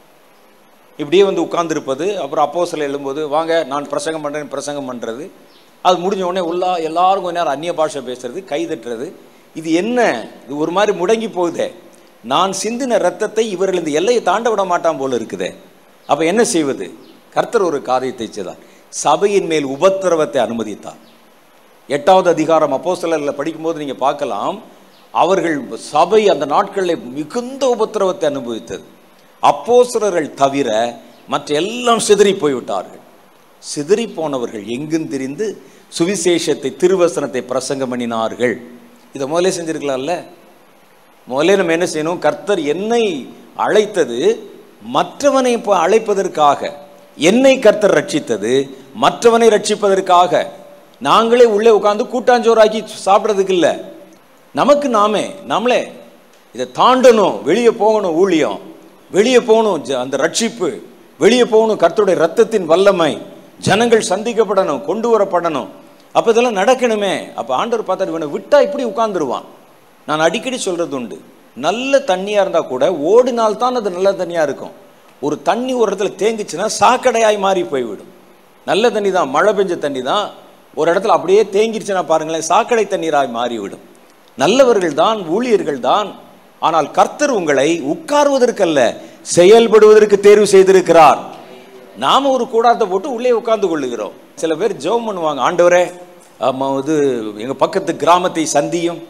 இப்படியே வந்து உட்கார்ந்திருப்பது அப்புறம் அப்போ சில எழும்போது வாங்க நான் பிரசங்கம் பண்ணுறேன் பிரசங்கம் பண்ணுறது அது முடிஞ்ச உடனே உள்ளா எல்லாரும் கொஞ்ச நேரம் அந்நிய பாஷை பேசுறது கை தட்டுறது இது என்ன இது ஒரு மாதிரி முடங்கி போகுதே நான் சிந்தின ரத்தத்தை இவர்கள் இந்த எல்லையை தாண்ட விட மாட்டான் போல இருக்குதே அப்போ என்ன செய்வது கர்த்தர் ஒரு காரியத்தை செய்தார் சபையின் மேல் உபத்திரவத்தை அனுமதித்தார் எட்டாவது அதிகாரம் அப்போஸ்தலர்ல படிக்கும்போது நீங்க பார்க்கலாம் அவர்கள் சபை அந்த நாட்களில் மிகுந்த உபத்திரவத்தை அனுபவித்தது அப்போஸ்தலர்கள் தவிர மற்ற எல்லாம் சிதறி போய்விட்டார்கள் சிதறி போனவர்கள் எங்கும் திரிந்து சுவிசேஷத்தை திருவசனத்தை பிரசங்கம் பண்ணினார்கள் இதை முதலே செஞ்சிருக்கலாம்ல முதல்ல நம்ம என்ன செய்யணும் கர்த்தர் என்னை அழைத்தது மற்றவனை இப்போ அழைப்பதற்காக என்னை கர்த்தர் ரட்சித்தது மற்றவனை ரட்சிப்பதற்காக நாங்களே உள்ளே உட்கார்ந்து கூட்டாஞ்சோறாக்கி சாப்பிட்றதுக்கு இல்லை நமக்கு நாமே நாமளே இதை தாண்டணும் வெளியே போகணும் ஊழியம் வெளியே போகணும் ஜ- அந்த ரட்சிப்பு வெளியே போகணும் கர்த்தருடைய ரத்தத்தின் வல்லமை ஜனங்கள் சந்திக்கப்படணும் கொண்டு வரப்படணும் அப்போ இதெல்லாம் நடக்கணுமே அப்போ ஆண்டவர் பார்த்தாரு இவனை விட்டா இப்படி உட்கார்ந்துருவான் நான் அடிக்கடி சொல்றது உண்டு நல்ல தண்ணியாக இருந்தால் கூட ஓடினால் தான் அது நல்ல தண்ணியாக இருக்கும் ஒரு தண்ணி ஒரு இடத்துல தேங்கிச்சுன்னா சாக்கடையாய் மாறி போய்விடும் நல்ல தண்ணி தான் மழை பெஞ்ச தண்ணி தான் ஒரு இடத்துல அப்படியே தேங்கிருச்சுன்னா பாருங்களேன் சாக்கடை தண்ணீராய் மாறிவிடும் நல்லவர்கள் தான் ஊழியர்கள் தான் ஆனால் கர்த்தர் உங்களை உட்கார்வதற்கல்ல செயல்படுவதற்கு தேர்வு செய்திருக்கிறார் நாம ஒரு கூடாரத்தை போட்டு உள்ளே உட்கார்ந்து கொள்ளுகிறோம் சில பேர் ஜெபம் பண்ணுவாங்க ஆண்டவரே ஆமா இது எங்க பக்கத்து கிராமத்தை சந்தியும்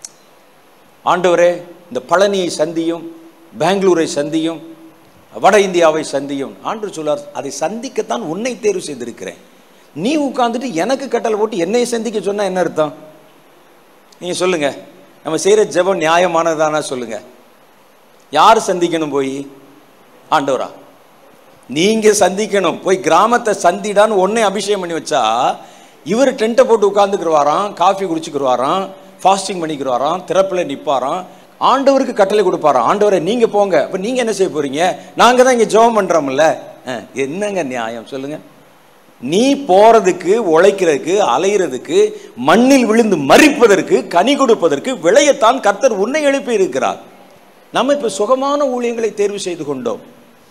ஆண்டவரே இந்த பழனியை சந்தியும் பெங்களூரை சந்தியும் வட இந்தியாவை சந்தியும் ஆண்டவர் சொல்லார் அதை சந்திக்கத்தான் உன்னை தேர்வு செய்திருக்கிறேன் நீ உட்கார்ந்துட்டு எனக்கு கட்டளை போட்டு என்னை சந்திக்க சொன்னா என்ன அர்த்தம் நீங்க சொல்லுங்க நம்ம செய்யற ஜெபம் நியாயமானதானா சொல்லுங்க யார் சந்திக்கணும் போய் ஆண்டவரா நீங்க சந்திக்கணும் போய் கிராமத்தை சந்திடான்னு ஒன்னே அபிஷேகம் பண்ணி வச்சா இவர் டென்ட்டை போட்டு உட்காந்துக்கிடுவாராம் காஃபி குடிச்சுக்கிடுவாராம் ஃபாஸ்டிங் பண்ணிக்கிடுவாராம் திறப்புல நிப்பாராம் ஆண்டவருக்கு கட்டளை கொடுப்பாராம் ஆண்டவரை நீங்க போங்க அப்ப நீங்க என்ன செய்ய போறீங்க நாங்க தான் இங்க ஜெபம் பண்றோம்ல அஹ், என்னங்க நியாயம் சொல்லுங்க நீ போறதுக்கு உழைக்கிறதுக்கு அலையிறதுக்கு மண்ணில் விழுந்து மறிப்பதற்கு கனி கொடுப்பதற்கு விளையத்தான் கர்த்தர் உன்னை எழுப்பி இருக்கிறார் நம்ம இப்ப சுகமான ஊழியங்களை தேர்வு செய்து கொண்டோம்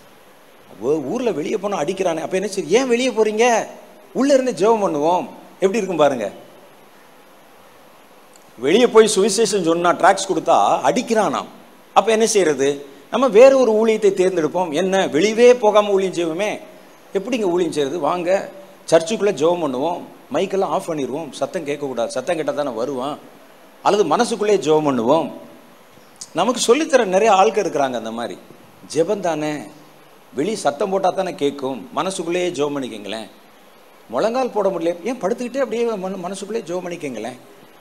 ஊ- ஊர்ல வெளியே போனா அடிக்கிறானே அப்ப என்ன சரி ஏன் வெளியே போறீங்க உள்ள இருந்து ஜெபம் பண்ணுவோம் எப்படி இருக்கும் பாருங்க வெளியே போய் சுவிசேஷம் சொன்னா ட்ராக்ஸ் கொடுத்தா அடிக்கிறானாம் அப்ப என்ன செய்யறது நம்ம வேற ஒரு ஊழியத்தை தேர்ந்தெடுப்போம் என்ன வெளியவே போகாம ஊழியம் செய்வோமே எப்படிங்க ஊழியம் செய்யறது வாங்க சர்ச்சுக்குள்ள ஜெபம் பண்ணுவோம் மைக்கெல்லாம் ஆஃப் பண்ணிடுவோம் சத்தம் கேட்கக்கூடாது சத்தம் கேட்டால் தானே வருவான் அல்லது மனசுக்குள்ளே ஜெபம் பண்ணுவோம் நமக்கு சொல்லித்தர நிறைய ஆட்கள் இருக்கிறாங்க அந்த மாதிரி ஜெபம் தானே வெளி சத்தம் போட்டால் தானே கேட்கும் மனசுக்குள்ளேயே ஜெபம் பண்ணிக்கங்களேன் முழங்கால் போட முடியல ஏன் படுத்துக்கிட்டே அப்படியே மன மனசுக்குள்ளே ஜெபம் பண்ணிக்கங்களேன்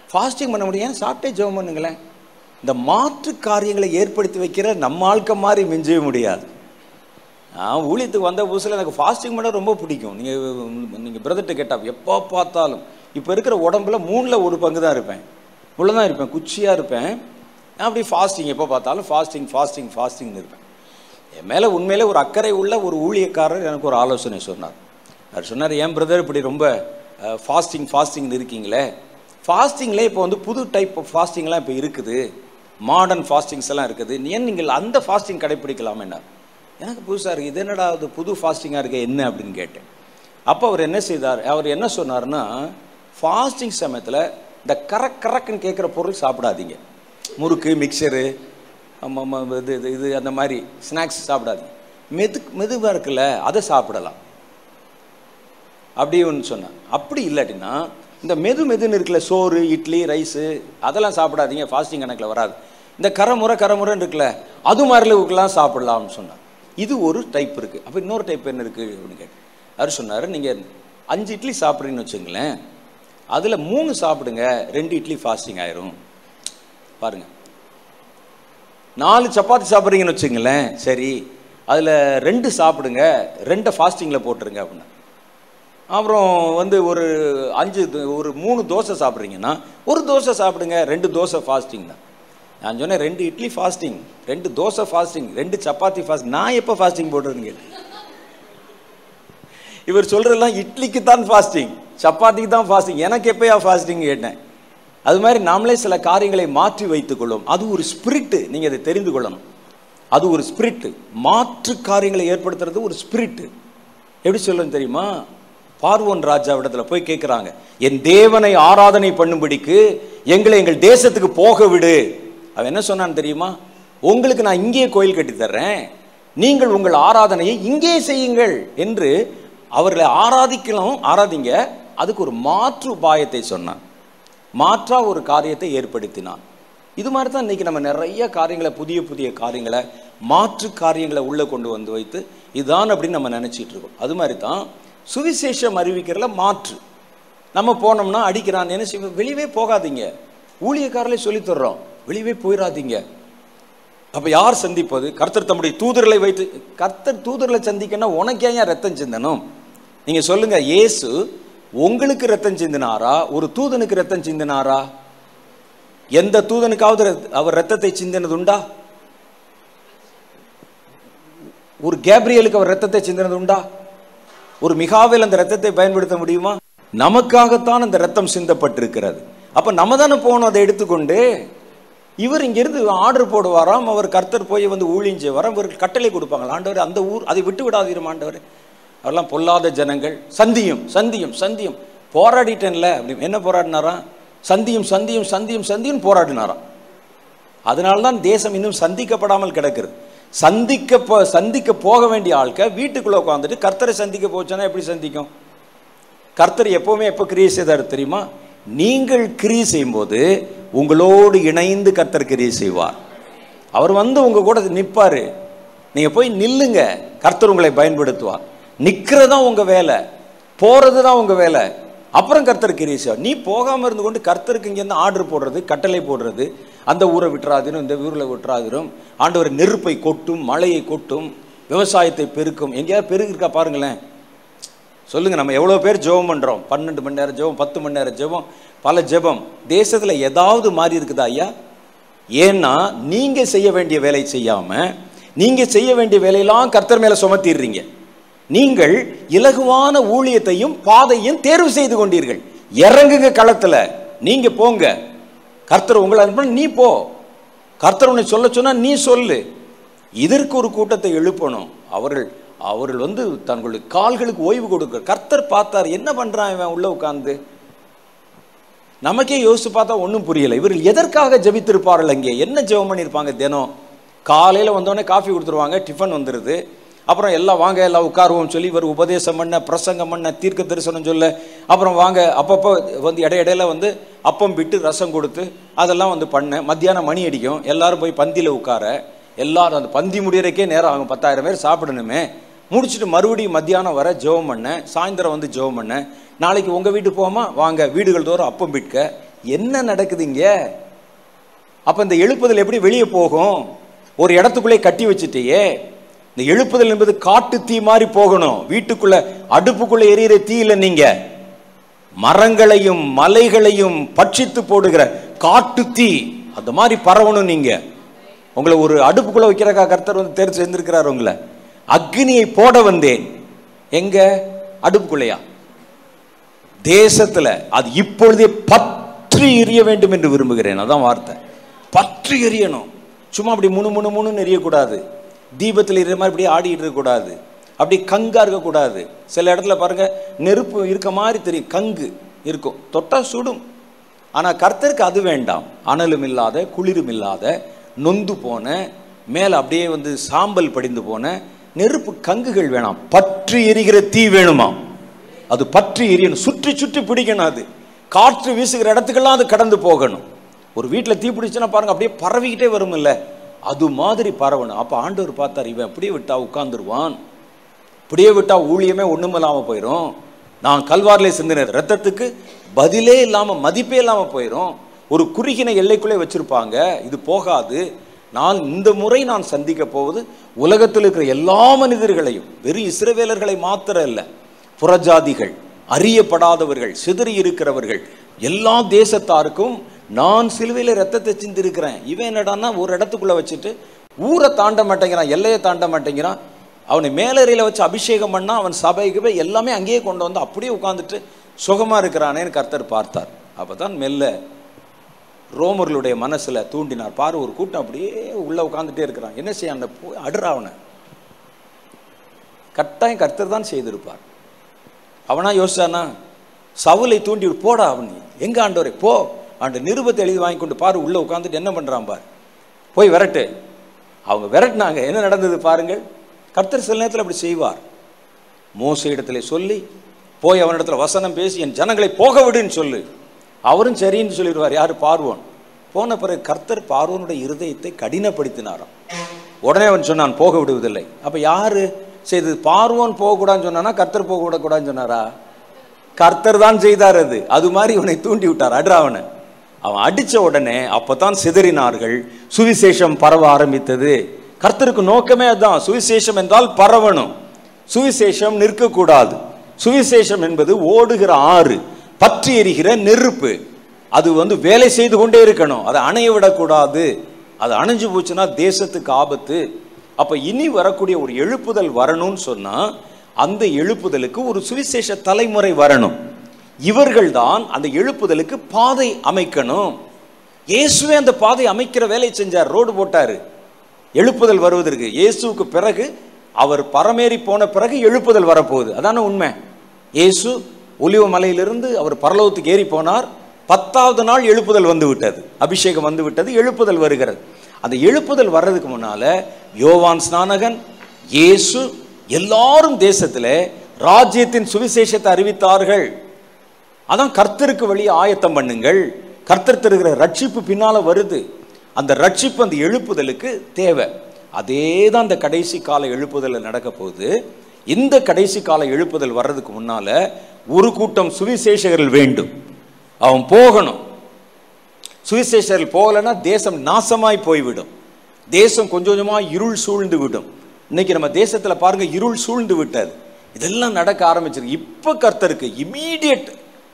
ஃபாஸ்டிங் பண்ண முடியும் சாப்பிட்டே ஜெபம் பண்ணுங்களேன் இந்த மாற்று காரியங்களை ஏற்படுத்தி வைக்கிற நம்ம ஆட்க மாதிரி மிஞ்சவே முடியாது நான் ஊழியத்துக்கு வந்த புதுசில் எனக்கு ஃபாஸ்டிங் பண்ண ரொம்ப பிடிக்கும் நீங்கள் நீங்கள் பிரதர்கிட்ட கேட்டால் எப்போ பார்த்தாலும் இப்போ இருக்கிற உடம்புல மூணில் ஒரு பங்கு தான் இருப்பேன் உள்ள தான் இருப்பேன் குச்சியாக இருப்பேன் நான் அப்படி ஃபாஸ்டிங் எப்போ பார்த்தாலும் ஃபாஸ்டிங் ஃபாஸ்டிங் ஃபாஸ்டிங்னு இருப்பேன் என் மேலே உண்மையிலே ஒரு அக்கறை உள்ள ஒரு ஊழியக்காரர் எனக்கு ஒரு ஆலோசனை சொன்னார் அவர் சொன்னார் ஏன் பிரதர் இப்படி ரொம்ப ஃபாஸ்டிங் ஃபாஸ்டிங் இருக்கீங்களே ஃபாஸ்டிங்லேயே இப்போ வந்து புது டைப் ஆஃப் ஃபாஸ்டிங்லாம் இப்போ இருக்குது மாடர்ன் ஃபாஸ்டிங்ஸ் எல்லாம் இருக்குது ஏன் நீங்கள் அந்த ஃபாஸ்டிங் கடைப்பிடிக்கலாமேன்னார் எனக்கு புதுசாக இருக்குது இது என்னடா அது புது ஃபாஸ்டிங்காக இருக்க என்ன அப்படின்னு கேட்டேன் அப்போ அவர் என்ன செய்தார் அவர் என்ன சொன்னார்னா ஃபாஸ்டிங் சமயத்தில் இந்த கரக் கரக்குன்னு கேட்குற பொருள் சாப்பிடாதீங்க முறுக்கு மிக்சரு இது இது இது அந்த மாதிரி ஸ்நாக்ஸ் சாப்பிடாதீங்க மெது மெதுவாக இருக்குல்ல அதை சாப்பிடலாம் அப்படி ஒன்று சொன்னேன் அப்படி இல்லாட்டினா இந்த மெது மெதுன்னு இருக்குல்ல சோறு இட்லி ரைஸு அதெல்லாம் சாப்பிடாதீங்க ஃபாஸ்டிங் கணக்கில் வராது இந்த கரமுறை கரமுறைன்னு இருக்குல்ல அது மாதிரிலாம் சாப்பிடலாம்னு சொன்னார் இது ஒரு டைப் இருக்குது அப்போ இன்னொரு டைப் என்ன இருக்குது அப்படின்னு கேட்டேன் அவர் சொன்னார் நீங்கள் அஞ்சு இட்லி சாப்பிட்றீங்கன்னு வச்சுங்களேன் அதில் மூணு சாப்பிடுங்க ரெண்டு இட்லி ஃபாஸ்டிங் ஆயிரும் பாருங்கள் நாலு சப்பாத்தி சாப்பிட்றீங்கன்னு வச்சுங்களேன் சரி அதில் ரெண்டு சாப்பிடுங்க ரெண்டை ஃபாஸ்டிங்கில் போட்டுருங்க அப்படின்னா அப்புறம் வந்து ஒரு அஞ்சு து- ஒரு மூணு தோசை சாப்பிட்றீங்கன்னா ஒரு தோசை சாப்பிடுங்க ரெண்டு தோசை ஃபாஸ்டிங் தான் நான் சொன்னேன் ரெண்டு இட்லி ஃபாஸ்டிங் ரெண்டு தோசை ஃபாஸ்டிங் ரெண்டு சப்பாத்தி ஃபாஸ்ட் நான் எப்போ ஃபாஸ்டிங் போடுறேன்னு கேட்டேன் இவர் சொல்றதெல்லாம் இட்லிக்கு தான் ஃபாஸ்டிங் சப்பாத்திக்கு தான் ஃபாஸ்டிங் எனக்கு எப்பயா ஃபாஸ்டிங் கேட்டேன் அது மாதிரி நாமளே சில காரியங்களை மாற்றி வைத்துக் கொள்ளும் அது ஒரு ஸ்பிரிட்டு நீங்கள் அதை தெரிந்து கொள்ளணும் அது ஒரு ஸ்பிரிட்டு மாற்று காரியங்களை ஏற்படுத்துறது ஒரு ஸ்பிரிட்டு எப்படி சொல்லணும் தெரியுமா பார்வோன் ராஜாவிடத்துல போய் கேட்குறாங்க என் தேவனை ஆராதனை பண்ணும்படிக்கு எங்களை எங்கள் தேசத்துக்கு போக விடு அவன் என்ன சொன்னான் தெரியுமா உங்களுக்கு நான் இங்கேயே கோயில் கட்டி தர்றேன் நீங்கள் உங்கள் ஆராதனையை இங்கே செய்யுங்கள் என்று அவர்களை ஆராதிக்கலாம் ஆராதிங்க அதுக்கு ஒரு மாற்று உபாயத்தை சொன்னான் மாற்றா ஒரு காரியத்தை ஏற்படுத்தினான் இது மாதிரி தான் இன்னைக்கு நம்ம நிறைய காரியங்களை புதிய புதிய காரியங்களை மாற்று காரியங்களை உள்ளே கொண்டு வந்து வைத்து இதுதான் அப்படின்னு நம்ம நினைச்சிட்டு இருக்கோம் அது மாதிரி தான் சுவிசேஷம் அறிவிக்கிறதுல மாற்று நம்ம போனோம்னா அடிக்கிறான் என்ன செய்வ வெளியவே போகாதீங்க ஊழியக்காரர்களே சொல்லித் தர்றோம் வெளியவே போயிடாதீங்க அப்ப யார் சந்திப்பது கர்த்தர் தம்முடைய தூதர்களை வைத்து கர்த்தர் தூதர்களை சந்திக்கன்னா உனக்கு ஏன் ரத்தம் சிந்தணும் நீங்க சொல்லுங்க இயேசு உங்களுக்கு ரத்தம் சிந்தினாரா ஒரு தூதனுக்கு ரத்தம் சிந்தினாரா எந்த தூதனுக்காவது ரத்- அவர் ரத்தத்தை சிந்தினது உண்டா ஒரு கேப்ரியலுக்கு அவர் ரத்தத்தை சிந்தினது உண்டா ஒரு மிகாவில் அந்த ரத்தத்தை பயன்படுத்த முடியுமா நமக்காகத்தான் அந்த ரத்தம் சிந்தப்பட்டிருக்கிறது அப்ப நம்ம தானே போகணும் அதை எடுத்துக்கொண்டு இவர் இங்கிருந்து ஆர்டர் போடுவாராம் அவர் கர்த்தர் போய் வந்து ஊழியம் செய்வாராம் இவர் கட்டளை கொடுப்பாங்க ஆண்டவர் அந்த ஊர் அதை விட்டு விடாதீரும் ஆண்டவர் அவரெல்லாம் பொல்லாத ஜனங்கள் சந்தியும் சந்தியும் சந்தியும் போராடிட்டேன்ல அப்படி என்ன போராடினாராம் சந்தியும் சந்தியும் சந்தியும் சந்தியும் போராடினாராம் அதனால்தான் தேசம் இன்னும் சந்திக்கப்படாமல் கிடக்குது சந்திக்க போ சந்திக்க போக வேண்டிய ஆட்க வீட்டுக்குள்ள உட்காந்துட்டு கர்த்தரை சந்திக்க போச்சுன்னா எப்படி சந்திக்கும் கர்த்தர் எப்பவுமே எப்போ கிரியை செய்தார் தெரியுமா நீங்கள் கிரியை செய்யும்போது உங்களோடு இணைந்து கர்த்தர் கிரியை செய்வார் அவர் வந்து உங்க கூட நிற்பாரு நீங்க போய் நில்லுங்க கர்த்தர் உங்களை பயன்படுத்துவார் நிற்கிறது தான் உங்க வேலை போறது தான் உங்க வேலை அப்புறம் கர்த்தர் கிரியை செய்வார் நீ போகாம இருந்து கொண்டு கர்த்தருக்கு இங்கேருந்து ஆர்டர் போடுறது கட்டளை போடுறது அந்த ஊரை விட்டுறாதிரும் இந்த ஊரில் விட்டுறாதிரும் ஆண்டவர் நெருப்பை கொட்டும் மழையை கொட்டும் விவசாயத்தை பெருக்கும் எங்கேயாவது பெருகிருக்கா பாருங்களேன் சொல்லுங்க நம்ம எவ்வளோ பேர் ஜெபம் பண்றோம் பன்னெண்டு மணி நேரம் ஜெபம் பத்து மணி நேரம் ஜெபம் பல ஜெபம் தேசத்துல ஏதாவது மாறி இருக்குதா ஐயா ஏன்னா நீங்க செய்ய வேண்டிய வேலை செய்யாம நீங்க செய்ய வேண்டிய வேலையெல்லாம் கர்த்தர் மேல சுமத்திடுறீங்க நீங்கள் இலகுவான ஊழியத்தையும் பாதையும் தேர்வு செய்து கொண்டீர்கள் இறங்குங்க களத்துல நீங்க போங்க கர்த்தர் உங்களை அனுப்பினா நீ போ கர்த்தர் உன்னை சொல்ல சொன்னா நீ சொல்லு இதற்கு ஒரு கூட்டத்தை எழுப்பணும் அவர்கள் அவர்கள் வந்து தங்களுடைய கால்களுக்கு ஓய்வு கொடுக்க கர்த்தர் பார்த்தார் என்ன பண்றான் இவன் உள்ள உட்கார்ந்து நமக்கே யோசிச்சு பார்த்தா ஒன்றும் புரியல இவர்கள் எதற்காக ஜெபித்திருப்பார்கள் அங்கே என்ன ஜெபம் பண்ணியிருப்பாங்க தினம் காலையில் வந்தோடனே காஃபி கொடுத்துருவாங்க டிஃபன் வந்துடுது அப்புறம் எல்லாம் வாங்க எல்லாம் உட்காருவோம் சொல்லி இவர் உபதேசம் பண்ண பிரசங்கம் பண்ண தீர்க்க தரிசனம் சொல்ல அப்புறம் வாங்க அப்பப்போ வந்து இடையிடையில வந்து அப்பம் விட்டு ரசம் கொடுத்து அதெல்லாம் வந்து பண்ண மத்தியானம் மணி அடிக்கும் எல்லாரும் போய் பந்தியில் உட்கார எல்லாரும் அந்த பந்தி முடியறக்கே நேரம் ஆகும் பத்தாயிரம் பேர் சாப்பிடணுமே முடிச்சுட்டு மறுபடியும் மத்தியானம் வர ஜெபம் பண்ண சாயந்தரம் வந்து ஜெபம் பண்ண நாளைக்கு உங்கள் வீட்டு போமா வாங்க வீடுகள் தோறும் அப்பம் விற்க என்ன நடக்குதுங்க அப்ப இந்த எழுப்புதல் எப்படி வெளியே போகும் ஒரு இடத்துக்குள்ளே கட்டி வச்சுட்டியே இந்த எழுப்புதல் என்பது காட்டு தீ மாதிரி போகணும் வீட்டுக்குள்ள அடுப்புக்குள்ள எரியிற தீ இல்லை நீங்க மரங்களையும் மலைகளையும் பட்சித்து போடுகிற காட்டு தீ அந்த மாதிரி பரவணும் நீங்க உங்களை ஒரு அடுப்புக்குள்ள வைக்கிறக்கா கர்த்தர் வந்து தெரிஞ்சு செஞ்சிருக்கிறார் உங்களை அக்னியை போட வந்தேன் எங்க அடுப்புக்குள்ளையா தேசத்துல அது இப்பொழுதே பற்றி எரிய வேண்டும் என்று விரும்புகிறேன் அதான் வார்த்தை பற்றி எரியணும் சும்மா அப்படி முணு முணு முணுன்னு எரியக்கூடாது தீபத்தில் எரிய மாதிரி இப்படி ஆடிட்டு இருக்கக்கூடாது அப்படி கங்கா இருக்கக்கூடாது சில இடத்துல பாருங்க நெருப்பு இருக்க மாதிரி தெரியும் கங்கு இருக்கும் தொட்டா சுடும் ஆனா கர்த்தருக்கு அது வேண்டாம் அனலும் இல்லாத குளிரும் இல்லாத நொந்து போன மேல அப்படியே வந்து சாம்பல் படிந்து போன நெருப்பு கங்குகள் வேணாம் பற்றி எரிகிற தீ வேணுமா அது பற்றி எரியணும் சுற்றி சுற்றி பிடிக்கணும் அது காற்று வீசுகிற இடத்துக்கெல்லாம் அது கடந்து போகணும் ஒரு வீட்டில் தீ பிடிச்சுன்னா பாருங்க அப்படியே பரவிக்கிட்டே வரும் இல்ல அது மாதிரி பரவணும் அப்ப ஆண்டவர் பார்த்தார் இவன் அப்படியே விட்டா உட்கார்ந்துருவான் இப்படியே விட்டா ஊழியமே ஒண்ணுமில்லாம போயிடும் நான் கல்வாரிலே சிந்தின ரத்தத்துக்கு பதிலே இல்லாம மதிப்பே இல்லாம போயிடும் ஒரு குறுகின எல்லைக்குள்ளே வச்சிருப்பாங்க இது போகாது நான் இந்த முறை நான் சந்திக்க போவது உலகத்தில் இருக்கிற எல்லா மனிதர்களையும் வெறும் இஸ்ரவேலர்களை மாத்திரம் இல்ல புறஜாதிகள் அறியப்படாதவர்கள் சிதறி இருக்கிறவர்கள் எல்லா தேசத்தாருக்கும் நான் சிலுவையில் ரத்தத்தை சிந்திருக்கிறேன் இவன் என்னடான்னா ஒரு இடத்துக்குள்ள வச்சுட்டு ஊரை தாண்ட மாட்டேங்கிறான் எல்லையை தாண்ட மாட்டேங்கிறான் அவனை மேலறையில் வச்சு அபிஷேகம் பண்ணா அவன் சபைக்கு எல்லாமே அங்கேயே கொண்டு வந்து அப்படியே உட்காந்துட்டு சுகமா இருக்கிறானேன்னு கர்த்தர் பார்த்தார் அப்பதான் மெல்ல ரோமர்களுடைய மனசுல தூண்டினார் பாரு ஒரு கூட்டம் அப்படியே உள்ள உட்காந்துட்டே இருக்கிறான் என்ன செய்ய அந்த போய் அடுறா அவனை கட்டாயம் கர்த்தர் தான் செய்திருப்பார் அவனா யோசிச்சானா சவுலை தூண்டி விட்டு, போடா அவன் எங்க ஆண்டவரே போ ஆண்டு நிருபத்தை எழுதி வாங்கி கொண்டு பாரு உள்ள உட்காந்துட்டு என்ன பண்றான் பார் போய் விரட்டு அவங்க விரட்டினாங்க என்ன நடந்தது பாருங்கள் கர்த்தர் சில நேரத்தில் அப்படி செய்வார் மோச இடத்துல சொல்லி போய் அவனிடத்துல வசனம் பேசி என் ஜனங்களை போக விடுன்னு சொல்லு அவரும் சரின்னு சொல்லிடுவார் யாரு பார்வோன் போன பிறகு கர்த்தர் பார்வோனுடைய இருதயத்தை கடினப்படுத்தினாராம் உடனே அவன் சொன்னான் போக விடுவதில்லை அப்ப யாரு செய்தது பார்வோன் போகக்கூடாதுன்னு சொன்னானா கர்த்தர் போக விடக்கூடாதுன்னு சொன்னாரா கர்த்தர் தான் செய்தார் அது அது மாதிரி இவனை தூண்டி விட்டார் அட்ரா அவனை அவன் அடிச்ச உடனே அப்பதான் சிதறினார்கள் சுவிசேஷம் பரவ ஆரம்பித்தது கர்த்தருக்கு நோக்கமே அதான் சுவிசேஷம் என்றால் பரவணும் சுவிசேஷம் நிற்கக்கூடாது சுவிசேஷம் என்பது ஓடுகிற ஆறு பற்றி எரிகிற நெருப்பு அது வந்து வேலை செய்து கொண்டே இருக்கணும் அதை அணைய விடக்கூடாது அது அணைஞ்சு போச்சுன்னா தேசத்துக்கு ஆபத்து அப்ப இனி வரக்கூடிய ஒரு எழுப்புதல் வரணும்னு சொன்னா அந்த எழுப்புதலுக்கு ஒரு சுவிசேஷ தலைமுறை வரணும் இவர்கள் தான் அந்த எழுப்புதலுக்கு பாதை அமைக்கணும் இயேசுவே அந்த பாதை அமைக்கிற வேலையை செஞ்சார் ரோடு போட்டாரு எழுப்புதல் வருவதற்கு இயேசுவுக்கு பிறகு அவர் பரமேறி போன பிறகு எழுப்புதல் வரப்போகுது அதான உண்மை இயேசு ஒலிவ மலையிலிருந்து அவர் பரலோகத்துக்கு ஏறி போனார் பத்தாவது நாள் எழுப்புதல் வந்து விட்டது அபிஷேகம் வந்து விட்டது எழுப்புதல் வருகிறது அந்த எழுப்புதல் வர்றதுக்கு முன்னால யோவான் ஸ்நானகன் இயேசு எல்லாரும் தேசத்திலே ராஜ்யத்தின் சுவிசேஷத்தை அறிவித்தார்கள் அதான் கர்த்தருக்கு வழியை ஆயத்தம் பண்ணுங்கள் கர்த்தர் தருகிற ரட்சிப்பு பின்னால வருது அந்த ரட்சிப்பு அந்த எழுப்புதலுக்கு தேவை அதே தான் அந்த கடைசி கால எழுப்புதல் நடக்க போகுது இந்த கடைசி கால எழுப்புதல் வர்றதுக்கு முன்னால ஒரு கூட்டம் சுவிசேஷகர்கள் வேண்டும் அவன் போகணும் சுவிசேஷர்கள் போகலைன்னா தேசம் நாசமாய் போய்விடும் தேசம் கொஞ்சம் கொஞ்சமா இருள் சூழ்ந்து விடும் இன்னைக்கு நம்ம தேசத்துல பாருங்க இருள் சூழ்ந்து விட்டது இதெல்லாம் நடக்க ஆரம்பிச்சிருக்கு இப்ப கர்த்தருக்கு இமீடியட்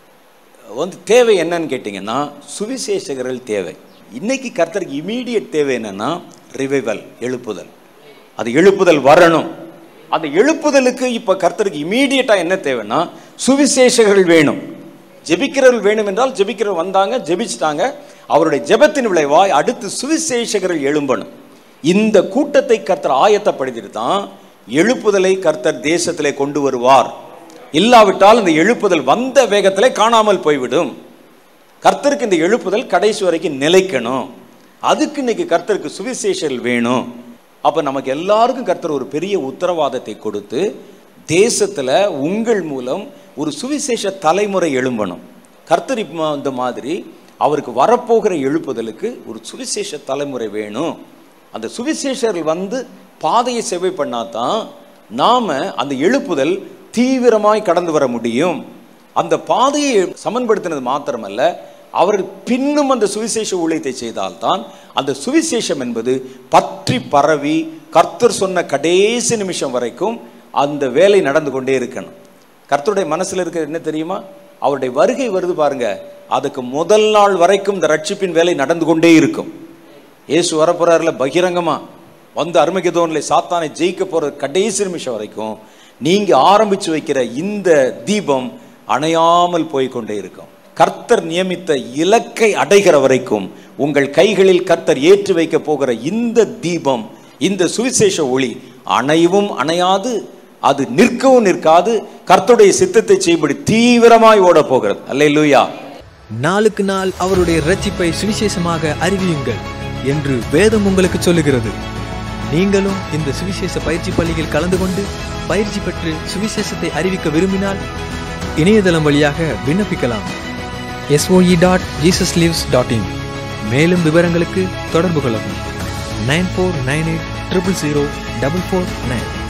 வந்து தேவை என்னன்னு கேட்டிங்கன்னா சுவிசேஷகர்கள் தேவை இன்னைக்கு கர்த்தருக்கு இமீடியட் தேவை என்னன்னா ரிவைவல் எழுப்புதல் அது எழுப்புதல் வரணும் அந்த எழுப்புதலுக்கு இப்ப கர்த்தருக்கு இமீடியட்டா என்ன தேவைன்னா சுவிசேஷகர்கள் வேணும் ஜெபிக்கிறவர்கள் வேணும் என்றால் ஜெபிக்கிறவர் வந்தாங்க ஜெபிச்சிட்டாங்க அவருடைய ஜெபத்தின் விளைவாய் அடுத்து சுவிசேஷகர்கள் எழும்பணும் இந்த கூட்டத்தை கர்த்தர் ஆயத்தப்படுத்திட்டு தான் எழுப்புதலை கர்த்தர் தேசத்திலே கொண்டு வருவார் இல்லாவிட்டால் இந்த எழுப்புதல் வந்த வேகத்திலே காணாமல் போய்விடும் கர்த்தருக்கு இந்த எழுப்புதல் கடைசி வரைக்கும் நிலைக்கணும் அதுக்கு இன்னைக்கு கர்த்தருக்கு சுவிசேஷர்கள் வேணும் அப்ப நமக்கு எல்லாருக்கும் கர்த்தர் ஒரு பெரிய உத்தரவாதத்தை கொடுத்து தேசத்துல உங்கள் மூலம் ஒரு சுவிசேஷ தலைமுறை எழும்பணும் கர்த்தர் இப்ப இந்த மாதிரி அவருக்கு வரப்போகிற எழுப்புதலுக்கு ஒரு சுவிசேஷ தலைமுறை வேணும் அந்த சுவிசேஷர்கள் வந்து பாதையை செவை பண்ணாதான் நாம அந்த எழுப்புதல் தீவிரமாய் கடந்து வர முடியும் அந்த பாதையை சமன்படுத்தினது மாத்திரமல்ல அவர் பின்னும் அந்த சுவிசேஷ ஊழியத்தை செய்தால்தான் அந்த சுவிசேஷம் என்பது பற்றி பரவி கர்த்தர் சொன்ன கடைசி நிமிஷம் வரைக்கும் அந்த வேலை நடந்து கொண்டே இருக்கணும் கர்த்தருடைய மனசுல இருக்கிறது என்ன தெரியுமா அவருடைய வருகை வருது பாருங்க அதுக்கு முதல் நாள் வரைக்கும் இந்த ரட்சிப்பின் வேலை நடந்து கொண்டே இருக்கும் இயேசு வரப்போறாருல பகிரங்கமா வந்து அருமகிதோனில் சாத்தானை ஜெயிக்க போற கடைசி நிமிஷம் வரைக்கும் நீங்க ஆரம்பிச்சு வைக்கிற இந்த தீபம் அணையாமல் போய் கொண்டே இருக்கும் கர்த்தர் நியமித்த இலக்கை அடைகிற வரைக்கும் உங்கள் கைகளில் கர்த்தர் ஏற்றி வைக்க போகிற இந்த தீபம் இந்த சுவிசேஷ ஒளி அணையவும் அணையாது அது நிற்கவும் நிற்காது கர்த்தருடைய சித்தத்தை செய்யும்படி தீவிரமாய் ஓட போகிறது அல்லேலூயா நாளுக்கு நாள் அவருடைய இரட்சிப்பை சுவிசேஷமாக அறிவியுங்கள் என்று வேதம் உங்களுக்கு சொல்லுகிறது நீங்களும் இந்த சுவிசேஷ பயிற்சி பள்ளியில் கலந்து கொண்டு பயிற்சி பெற்று சுவிசேஷத்தை அறிவிக்க விரும்பினால் இணையதளம் வழியாக விண்ணப்பிக்கலாம் SOE dot Jesus lives dot in மேலும் விவரங்களுக்கு தொடர்பு கொள்ளவும் nine four nine eight triple zero double four nine